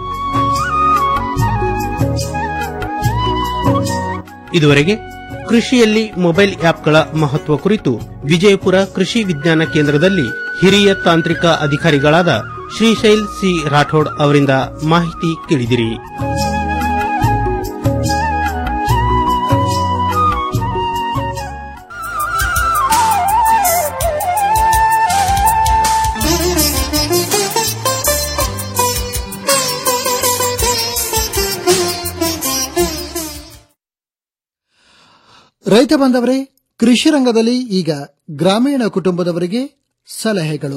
ಇದುವರೆಗೆ ಕೃಷಿಯಲ್ಲಿ ಮೊಬೈಲ್ ಆಪ್ಗಳ ಮಹತ್ವ ಕುರಿತು ವಿಜಯಪುರ ಕೃಷಿ ವಿಜ್ಞಾನ ಕೇಂದ್ರದಲ್ಲಿ ಹಿರಿಯ ತಾಂತ್ರಿಕ ಅಧಿಕಾರಿಗಳಾದ ಶ್ರೀಶೈಲ್ ಸಿ ರಾಠೋಡ್ ಅವರಿಂದ ಮಾಹಿತಿ ಕೇಳಿದಿರಿ
ರೈತ ಬಾಂಧವರೇ ಕೃಷಿ ರಂಗದಲ್ಲಿ ಈಗ ಗ್ರಾಮೀಣ ಕುಟುಂಬದವರಿಗೆ ಸಲಹೆಗಳು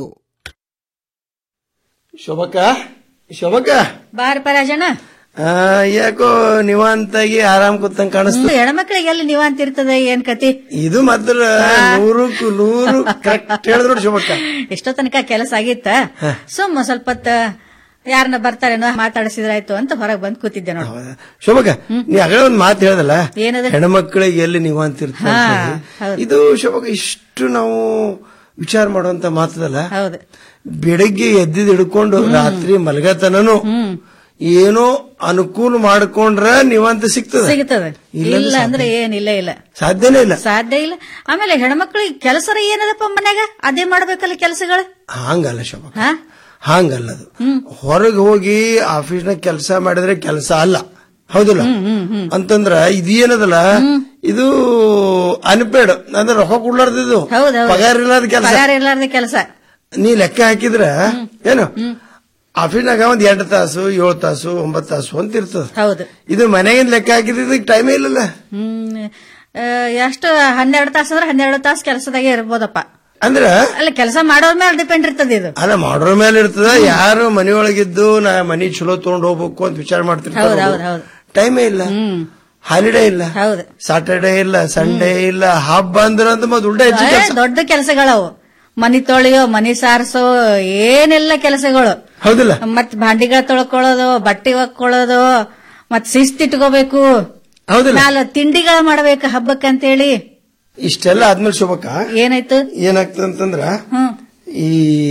ಶೋಭಕ್ಕ ಶೋಭಕ್ಕ
ಬಾರಪ್ಪ ರಾಜಣ್ಣ
ಆ, ಯಾಕೋ ನಿವಾಂತಾಗಿ ಆರಾಮ್ ಕೂತಂಗ್ ಕಾಣಿಸ್ತು
ಹೆಣ್ಮಕ್ಳಿಗೆ ಎಲ್ಲಿ ನೀವ್ ಅಂತಿರ್ತದೆ ಏನ್ ಕತಿ
ಇದು ಮಾತ್ರ ನೂರಕ್ಕೂ ನೂರು ಕರೆಕ್ಟ್ ಹೇಳಿದ್ರು ನೋಡಿ ಶೋಭಕ್ಕ
ಎಷ್ಟೋ ತನಕ ಕೆಲಸ ಆಗಿತ್ತ ಸುಮ್ಮ ಸ್ವಲ್ಪ ಹೊತ್ತ ಯಾರನ್ನ ಬರ್ತಾರೇನೋ ಮಾತಾಡಿಸಿದ್ರಾಯ್ತು ಅಂತ ಹೊರಗ್ ಬಂದ್ ಕೂತಿದ್ದೆ ನೋಡು
ಶೋಭಕ್ಕ ನೀ ಆಗಲೇ ಒಂದ್ ಮಾತು ಹೇಳ್ದಲ್ಲ
ಏನದು?
ಹೆಣ್ಮಕ್ಳಿಗೆ ಎಲ್ಲಿ ನಿವಾಂತಿರ್ತ
ಹಾ, ಹೌದು.
ಇದು ಶೋಭಕ್ಕ ಇಷ್ಟು ನಾವು ವಿಚಾರ ಮಾಡುವಂತ ಮಾತದಲ್ಲ
ಹೌದು
ಬೆಳಗ್ಗೆ ಎದ್ದಿದ್ ಹಿಡ್ಕೊಂಡು ರಾತ್ರಿ ಮಲಗತನನು ಏನೋ ಅನುಕೂಲ ಮಾಡ್ಕೊಂಡ್ರ ನಿವಾಂತ ಸಿಗ್ತದ
ಸಿಗ್ತದೆ
ಇಲ್ಲ
ಇಲ್ಲ ಅಂದ್ರೆ ಏನಿಲ್ಲ ಇಲ್ಲ
ಸಾಧ್ಯನೇ ಇಲ್ಲ
ಸಾಧ್ಯ ಇಲ್ಲ ಆಮೇಲೆ ಹೆಣ್ಮಕ್ಳಿಗೆ ಕೆಲಸ ಏನದಪ್ಪ ಮನ್ಯಾಗ ಅದೇ ಮಾಡ್ಬೇಕಲ್ಲ ಕೆಲಸಗಳು
ಹಂಗಲ್ಲ ಶೋಭಕ್ಕ
ಹಾ
ಹಂಗಲ್ಲ ಅದು ಹೊರಗೆ ಹೋಗಿ ಆಫೀಸ್ನಾಗ ಕೆಲಸ ಮಾಡಿದ್ರೆ ಕೆಲಸ ಅಲ್ಲ ಹೌದಲ್ಲ ಅಂತಂದ್ರ ಇದೇನದಲ್ಲ ಇದು ಅನ್ಪೇಡ್ ಅಂದ್ರೆ ರೊಕ್ಕ ಕೊಡ್ಲಾರ್ದಿದ್ದು
ಹೌದೌದು
ಪಗಾರ ಇಲ್ಲಾರ್ದ ಕೆಲಸ
ಪಗಾರ ಇರ್ಲಾರ್ದ ಕೆಲಸ
ನೀ ಲೆಕ್ಕ ಹಾಕಿದ್ರ ಏನು ಆಫೀಸ್ನಾಗ ಒಂದ್ ಎಂಟು ತಾಸು ಏಳು ತಾಸು ಒಂಬತ್ತು ತಾಸು ಅಂತ ಇರ್ತದ
ಹೌದು
ಇದು ಮನೆಗಿಂದ ಲೆಕ್ಕ ಹಾಕಿದ್ರೆ ಟೈಮೇ ಇಲ್ಲಲ್ಲ
ಹ್ಮ್ ಆ, ಎಷ್ಟು ಹನ್ನೆರಡು ತಾಸು ಅಂದ್ರೆ ಹನ್ನೆರಡು ತಾಸು ಕೆಲಸದಾಗೆ ಇರ್ಬೋದಪ್ಪ
ಅಂದ್ರ
ಅಲ್ಲ ಕೆಲಸ ಮಾಡೋರ್ ಮೇಲೆ ಡಿಪೆಂಡ್ ಇರ್ತದೆ ಇದು
ಅಲ್ಲ ಮಾಡೋರ್ ಮೇಲೆ ಇರ್ತದ ಯಾರು ಮನೆಯೊಳಗಿದ್ದು ನಾ ಮನಿ ಚಲೋ ತಗೊಂಡ್ ಹೋಗ್ಬೇಕು ಅಂತ ವಿಚಾರ
ಹೌದು ಹೌದು
ಮಾಡ್ತಿರ್ತಾರೆ
ಹೌದು
ಟೈಮೇ ಇಲ್ಲ ಹಾಲಿಡೇ ಇಲ್ಲ
ಹೌದು
ಸಾಟರ್ಡೇ ಇಲ್ಲ ಸಂಡೇ ಇಲ್ಲ ಹಬ್ಬ ಅಂದ್ರೆ ಅಂತ ಮತ್ತೆ ಉಲ್ಟಾ ಹೆಚ್ಚು
ಏ,
ಕೆಲ್ಸ.
ದೊಡ್ಡ ಕೆಲಸಗಳವು ಮನಿ ತೊಳೆಯೋ ಮನಿ ಸಾರಿಸೋ ಏನೆಲ್ಲ ಕೆಲಸಗಳು
ಹೌದಿಲ್ಲ
ಮತ್ ಭಾಂಡಿಗಳ ತೊಳ್ಕೊಳ್ಳೋದು ಬಟ್ಟೆ ಒಕ್ಕೊಳ್ಳೋದು ಮತ್ ಶಿಸ್ತಿಟ್ಕೋಬೇಕು
ಹೌದಿಲ್ಲ
ನಾಲ್ ತಿಂಡಿಗಳ ಮಾಡ್ಬೇಕು ಹಬ್ಬಕ್ಕಂತೇಳಿ
ಇಷ್ಟೆಲ್ಲ ಆದ್ಮೇಲೆ ಶೋಭಕ್ಕ
ಏನಾಯ್ತು
ಏನಾಗ್ತದ ಅಂತಂದ್ರ
ಹ್ಮ್
ಈ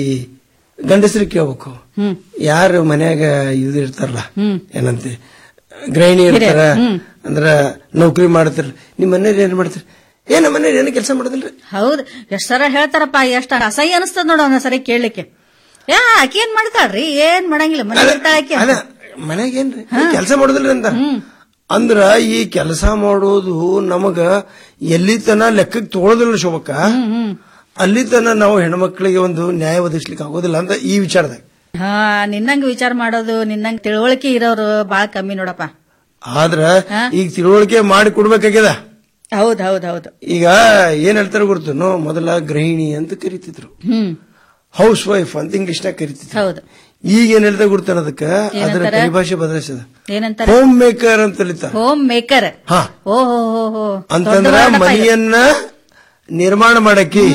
ಗಂಡಸರಿಗೆ ಕೇಳ್ಬೇಕು ಯಾರು ಮನ್ಯಾಗ ಇದು ಇರ್ತಾರಲ್ಲ ಏನಂತೆ ಗೃಹಿಣಿ ಇರ್ತಾರ ಅಂದ್ರ ನೌಕರಿ ಮಾಡ್ತಾರ ನಿಮ್ ಮನೇಲಿ ಏನ್ ಮಾಡ್ತಾರ ಏ ನಮ್ಮ ಮನೇಲಿ ಏನು ಕೆಲಸ ಮಾಡೋದಿಲ್ರಿ
ಹೌದು ಎಷ್ಟ್ ಸರ ಹೇಳ್ತಾರಪ್ಪ ಎಷ್ಟ್ ಅಸಹ್ಯ ಅನಿಸ್ತದ ನೋಡ ಒಂದ್ ಸರಿ ಕೇಳಲಿಕ್ಕೆ ಯಾ ಆಕಿ ಏನ್ ಮಾಡ್ತಾಳ್ರಿ ಏನ್ ಮಾಡಂಗಿಲ್ಲ ಮನೆ ಇರ್ತಾಳ ಆಕಿ
ಅದ ಮನ್ಯಾಗ ಏನ್ರಿ ಕೆಲಸ ಮಾಡೋದಿಲ್ರಿ ಅಂತ ಅಂದ್ರ ಈ ಕೆಲಸ ಮಾಡೋದು ನಮಗ ಎಲ್ಲಿ ತನ ಲೆಕ್ಕಕ್ಕೆ ತಗೊಳ್ಳೋದಿಲ್ಲ ಶೋಭಕ್ಕ ಅಲ್ಲಿ ತನ ನಾವು ಹೆಣ್ಮಕ್ಳಿಗೆ ಒಂದು ನ್ಯಾಯ ಒದಗಿಸ್ಲಿಕ್ಕೆ ಆಗೋದಿಲ್ಲ ಅಂತ ಈ ವಿಚಾರದಾಗ
ಹಾ ನಿನ್ನಂಗ ವಿಚಾರ ಮಾಡೋದು ನಿನ್ನಂಗ ತಿಳುವಳಿಕೆ ಇರೋರು ಬಾಳ ಕಮ್ಮಿ ನೋಡಪ್ಪ
ಆದ್ರ ಈಗ ತಿಳುವಳಿಕೆ ಮಾಡಿ ಕೊಡ್ಬೇಕಾಗ್ಯದ
ಹೌದ್ ಹೌದ್ ಹೌದು
ಈಗ ಏನ್ ಹೇಳ್ತಾರೆ ಗೊತ್ತೇನೋ ಮೊದಲ ಗೃಹಿಣಿ ಅಂತ ಕರಿತಿದ್ರು
ಹ್ಮ್
ಹೌಸ್ ವೈಫ್ ಅಂತ ಇಂಗ್ಲಿಷ್ನಾಗ ಕರಿತಿದ್ರು
ಹೌದು
ಈಗ ಏನ್ ಹೇಳ್ತಾ ಗೊತ್ತಾನ ಅದಕ್ಕ ಅದರ
ಏನಂತಾರ?
ಪರಿಭಾಷೆ ಬದಲಾಯಿಸದ
ಏನಂತಾರ
ಹೋಮ್ ಮೇಕರ್ ಅಂತ ಕಲಿತಾರ
ಹೋಮ್ ಮೇಕರ್
ಹಾ
ಓ ಹೋ ಹೋ ಹೋ
ಅಂತಂದ್ರ ಮನೆಯನ್ನ ನಿರ್ಮಾಣ ಮಾಡಕ್ಕೆ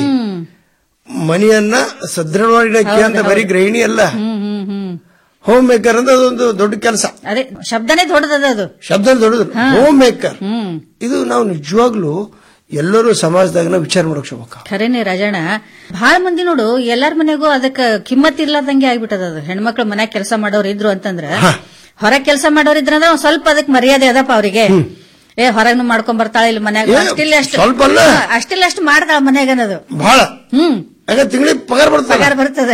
ಮನೆಯನ್ನ ಸದೃಢವಾಗಿಡಕ್ಕೆ ಅಂತ ಬರೀ ಗೃಹಿಣಿ ಅಲ್ಲ
ಹ್ಮ್ ಹ್ಮ್ ಹ್ಮ್
ಹೋಮ್ ಮೇಕರ್ ಅಂತ ಅದೊಂದು ದೊಡ್ಡ ಕೆಲಸ
ಅದೇ ಶಬ್ದನೇ ದೊಡ್ಡದದ ಅದು
ಶಬ್ದ ದೊಡ್ಡದು ಹೋಮ್ ಮೇಕರ್
ಹ್ಮ್
ಇದು ನಾವು ನಿಜವಾಗ್ಲೂ ಎಲ್ಲರೂ ಸಮಾಜದಾಗ ನಾವು ವಿಚಾರ ಮಾಡೋಕ್ ಶೋಭಕ್ಕ
ಖರೇನೆ ರಾಜಣ್ಣ ಬಹಳ ಮಂದಿ ನೋಡು ಎಲ್ಲಾರ ಮನೆಗೂ ಅದಕ್ಕ ಕಿಮ್ಮತ್ ಇರ್ಲಾರ್ದಂಗೆ ಆಗ್ಬಿಟ್ಟದ ಅದು ಹೆಣ್ಮಕ್ಳು ಮನ್ಯಾಗ ಕೆಲಸ ಮಾಡೋರು ಇದ್ರು ಅಂತಂದ್ರ ಹೊರಗ್ ಕೆಲಸ ಮಾಡೋರ್ ಇದ್ರಂದ್ರ ಒಂದ್ ಸ್ವಲ್ಪ ಅದಕ್ ಮರ್ಯಾದೆ ಅದಪ್ಪ ಅವರಿಗೆ ಏ ಹೊರಗ್ನು ಮಾಡ್ಕೊಂಡ್ ಬರ್ತಾಳ ಇಲ್ಲಿ ಮನ್ಯಾಗ
ಏ,
ಅಷ್ಟಿಲ್ಲ ಅಷ್ಟು
ಸ್ವಲ್ಪ ಅಲ್ಲ.
ಹಾ, ಅಷ್ಟಿಲ್ಲ ಅಷ್ಟು ಮಾಡ್ತಾಳ ಮನ್ಯಾಗ ಅನ್ನೋದು
ಬಹಳ
ಹ್ಮ್
ಯಾಕಂದ್ರೆ ತಿಂಗಳಿಗೆ ಪಗಾರ ಬರ್ತದೆ
ಪಗಾರ ಬರ್ತದೆ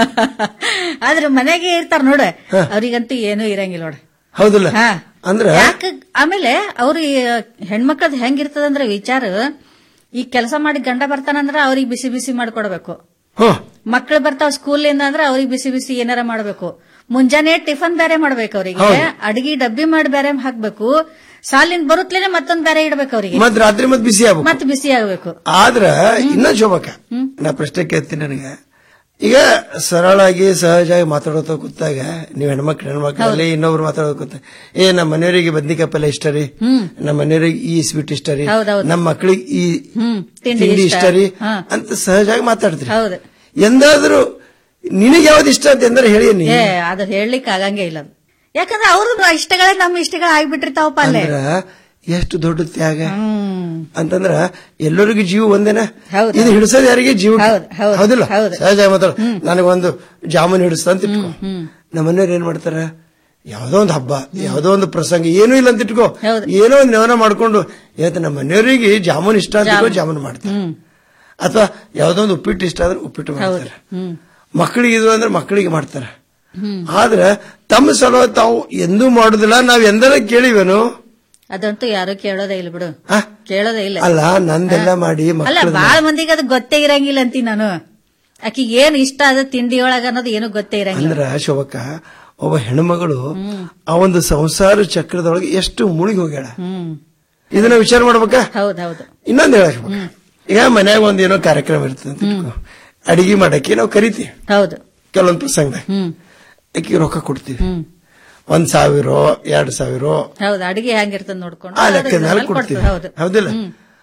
ಆದ್ರೆ ಮನೆಗೆ ಇರ್ತಾರ ನೋಡ ಅವ್ರಿಗಂತೂ ಏನೂ ಇರಂಗಿಲ್ಲ ನೋಡ
ಹೌದಿಲ್ಲ
ಹಾ.
ಅಂದ್ರ
ಯಾಕ ಆಮೇಲೆ ಅವ್ರ ಹೆಣ್ಮಕ್ಳದ್ ಹೆಂಗಿರ್ತದಂದ್ರ ವಿಚಾರ ಈ ಕೆಲಸ ಮಾಡಿ ಗಂಡ ಬರ್ತಾನಂದ್ರ ಅವ್ರಿಗೆ ಬಿಸಿ ಬಿಸಿ ಮಾಡ್ಕೊಡ್ಬೇಕು
ಹ್ಮ್
ಮಕ್ಳು ಬರ್ತಾವ ಸ್ಕೂಲಿಂದ ಅಂದ್ರ ಅವ್ರಿಗೆ ಬಿಸಿ ಬಿಸಿ ಏನಾರ ಮಾಡ್ಬೇಕು ಮುಂಜಾನೆ ಟಿಫನ್ ಬೇರೆ ಮಾಡ್ಬೇಕು ಅವರಿಗೆ
ಹೌದು.
ಅಡಿಗೆ ಡಬ್ಬಿ ಮಾಡಿ ಬೇರೆ ಹಾಕ್ಬೇಕು ಸಾಲಿನ ಬರುತ್ತಲೇನೆ ಮತ್ತೊಂದ್ ಬೇರೆ ಇಡ್ಬೇಕು ಅವರಿಗೆ
ಮತ್ ರಾತ್ರಿ ಮತ್ ಬಿಸಿ ಆಗ್ಬೇಕು
ಮತ್ ಬಿಸಿ ಆಗ್ಬೇಕು
ಆದ್ರ ಇನ್ನೊಂದ್ ಶೋಭಕ್ಕ ನಾ ಪ್ರಶ್ನೆ ಕೇಳ್ತೀನಿ ನನಗೆ ಈಗ ಸರಳಾಗಿ ಸಹಜವಾಗಿ ಮಾತಾಡೋತ ಕೂತಾಗ ನೀವ್ ಹೆಣ್ಮಕ್ಳು ಹೆಣ್ಮಕ್ಳಲ್ಲಿ ಇನ್ನೊಬ್ರು ಮಾತಾಡೋದು ಕೂತ ಏ ನಮ್ಮ ಮನೆಯವರಿಗೆ ಬದ್ನಿಕಾಯಿ ಪಲ್ಯ ಇಷ್ಟ ರೀ ನಮ್ಮ ಮನೆಯವರಿಗೆ ಈ ಸ್ವೀಟ್ ಇಷ್ಟ ರೀ
ಹೌದೌದು.
ನಮ್ಮ ಮಕ್ಕಳಿಗೆ ಈ
ಹ್ಮ್ ತಿಂಡಿ
ತಿಂಡಿ
ಇಷ್ಟ.
ಇಷ್ಟ ರೀ
ಹಾ.
ಅಂತ ಸಹಜವಾಗಿ ಮಾತಾಡ್ತೀರಿ
ಹೌದು
ಎಂದಾದ್ರೂ ನಿನಗೆ ಯಾವ್ದು ಇಷ್ಟ ಅಂತ ಎಂದ್ರೆ ಹೇಳಿ ನೀ
ಏ ಅದು ಹೇಳಲಿಕ್ಕೆ ಆಗಂಗೆ ಇಲ್ಲ ಅದು ಯಾಕಂದ್ರೆ ಅವ್ರದ್ದು ಇಷ್ಟಗಳೇ ನಮ್ಮ ಇಷ್ಟಗಳು ಆಗ್ಬಿಟ್ಟಿರ್ತಾವಪ್ಪ ಅಲ್ಲೇ
ಅಂದ್ರ ಎಷ್ಟು ದೊಡ್ಡ ತ್ಯಾಗ ಅಂತಂದ್ರ ಎಲ್ಲರಿಗೂ ಜೀವ ಒಂದೇನ ಇದು ಹಿಡಿಸೋದು ಯಾರಿಗೆ ಜೀವ ಹೌದಿಲ್ಲ ಸಹಜ ಮಾತಾಡ ನನಗೊಂದು ಜಾಮೂನ್ ಹಿಡಿಸ್ತ ಅಂತ ಇಟ್ಕೋ ನಮ್ಮ ಮನೆಯವ್ರು ಏನ್ ಮಾಡ್ತಾರ ಯಾವ್ದೋ ಒಂದು ಹಬ್ಬ ಯಾವ್ದೋ ಒಂದು ಪ್ರಸಂಗ ಏನೂ ಇಲ್ಲ ಅಂತ ಇಟ್ಕೋ ಏನೋ ಒಂದು ನೆವನ ಮಾಡ್ಕೊಂಡು ಇವತ್ತು ನಮ್ಮ ಮನೆಯವರಿಗೆ ಜಾಮೂನ್ ಇಷ್ಟ ಅಂತ ಇಟ್ಕೋ ಜಾಮೂನ್ ಮಾಡ್ತಾರೆ ಅಥವಾ ಯಾವ್ದೋ ಒಂದು ಉಪ್ಪಿಟ್ಟು ಇಷ್ಟ ಆದ್ರೆ ಉಪ್ಪಿಟ್ಟು ಮಾಡ್ತಾರೆ ಮಕ್ಕಳಿಗೆ ಇದು ಅಂದ್ರೆ ಮಕ್ಕಳಿಗೆ ಮಾಡ್ತಾರೆ ಆದ್ರೆ ತಮ್ಮ ಸಲ ತಾವು ಎಂದೂ ಮಾಡುದಿಲ್ಲ ನಾವ್ ಎಂದರ ಕೇಳಿವೇನು
ಅದಂತೂ ಯಾರು ಕೇಳೋದೇ ಇಲ್ಲ ಬಿಡು ಕೇಳೋದೇ ಇಲ್ಲ
ಅಲ್ಲ ನಂದೆಲ್ಲ ಮಾಡಿ
ಅಲ್ಲ
ಮಕ್ಕಳ
ಬಾಳ ಮಂದಿಗೆ ಅದು ಗೊತ್ತೇ ಇರಂಗಿಲ್ಲ ಅಂತೀನಿ ನಾನು ಆಕಿಗೆ ಏನ್ ಇಷ್ಟ ಅದ ತಿಂಡಿ ಒಳಗ ಅನ್ನೋದು ಏನು ಗೊತ್ತೇ ಇರಂಗಿಲ್ಲ
ಅಂದ್ರ ಶೋಭಕ್ಕ ಒಬ್ಬ ಹೆಣ್ಮಗಳು ಆ ಒಂದು ಸಂಸಾರ ಚಕ್ರದೊಳಗೆ ಎಷ್ಟು ಮುಳುಗಿ ಹೋಗ್ಯಾಳ
ಹ್ಮ್
ಇದನ್ನ ವಿಚಾರ ಮಾಡ್ಬೇಕಾ
ಹೌದೌದು
ಇನ್ನೊಂದ್ ಹೇಳಕ್ ಈಗ ಮನ್ಯಾಗ ಒಂದ್ ಏನೋ ಕಾರ್ಯಕ್ರಮ ಇರ್ತದೆ ಅಂತ ಇಟ್ಕೋ. ಅಡಿಗೆ ಮಾಡಕ್ಕೆ ನಾವು ಕರಿತೀವಿ
ಹೌದು
ಕೆಲವೊಂದ್ ಪ್ರಸಂಗದಾಗ
ಹ್ಮ್
ಆಕಿ ರೊಕ್ಕ ಕೊಡ್ತೀವಿ ಒಂದ್ ಸಾವಿರ ಎರಡ್ ಸಾವಿರ
ಹೌದು ಅಡಿಗೆ ಹೆಂಗಿರ್ತದ ನೋಡ್ಕೊಂಡು
ಆ
ಅದ್ರ
ಲೆಕ್ಕದ ಮೇಲೆ
ಮೇಲೆ
ಕೊಡ್ತೀವಿ
ಕೊಡ್ತದೆ, ಹೌದು
ಹೌದಿಲ್ಲ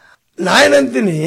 ನಾ ಏನಂತೀನಿ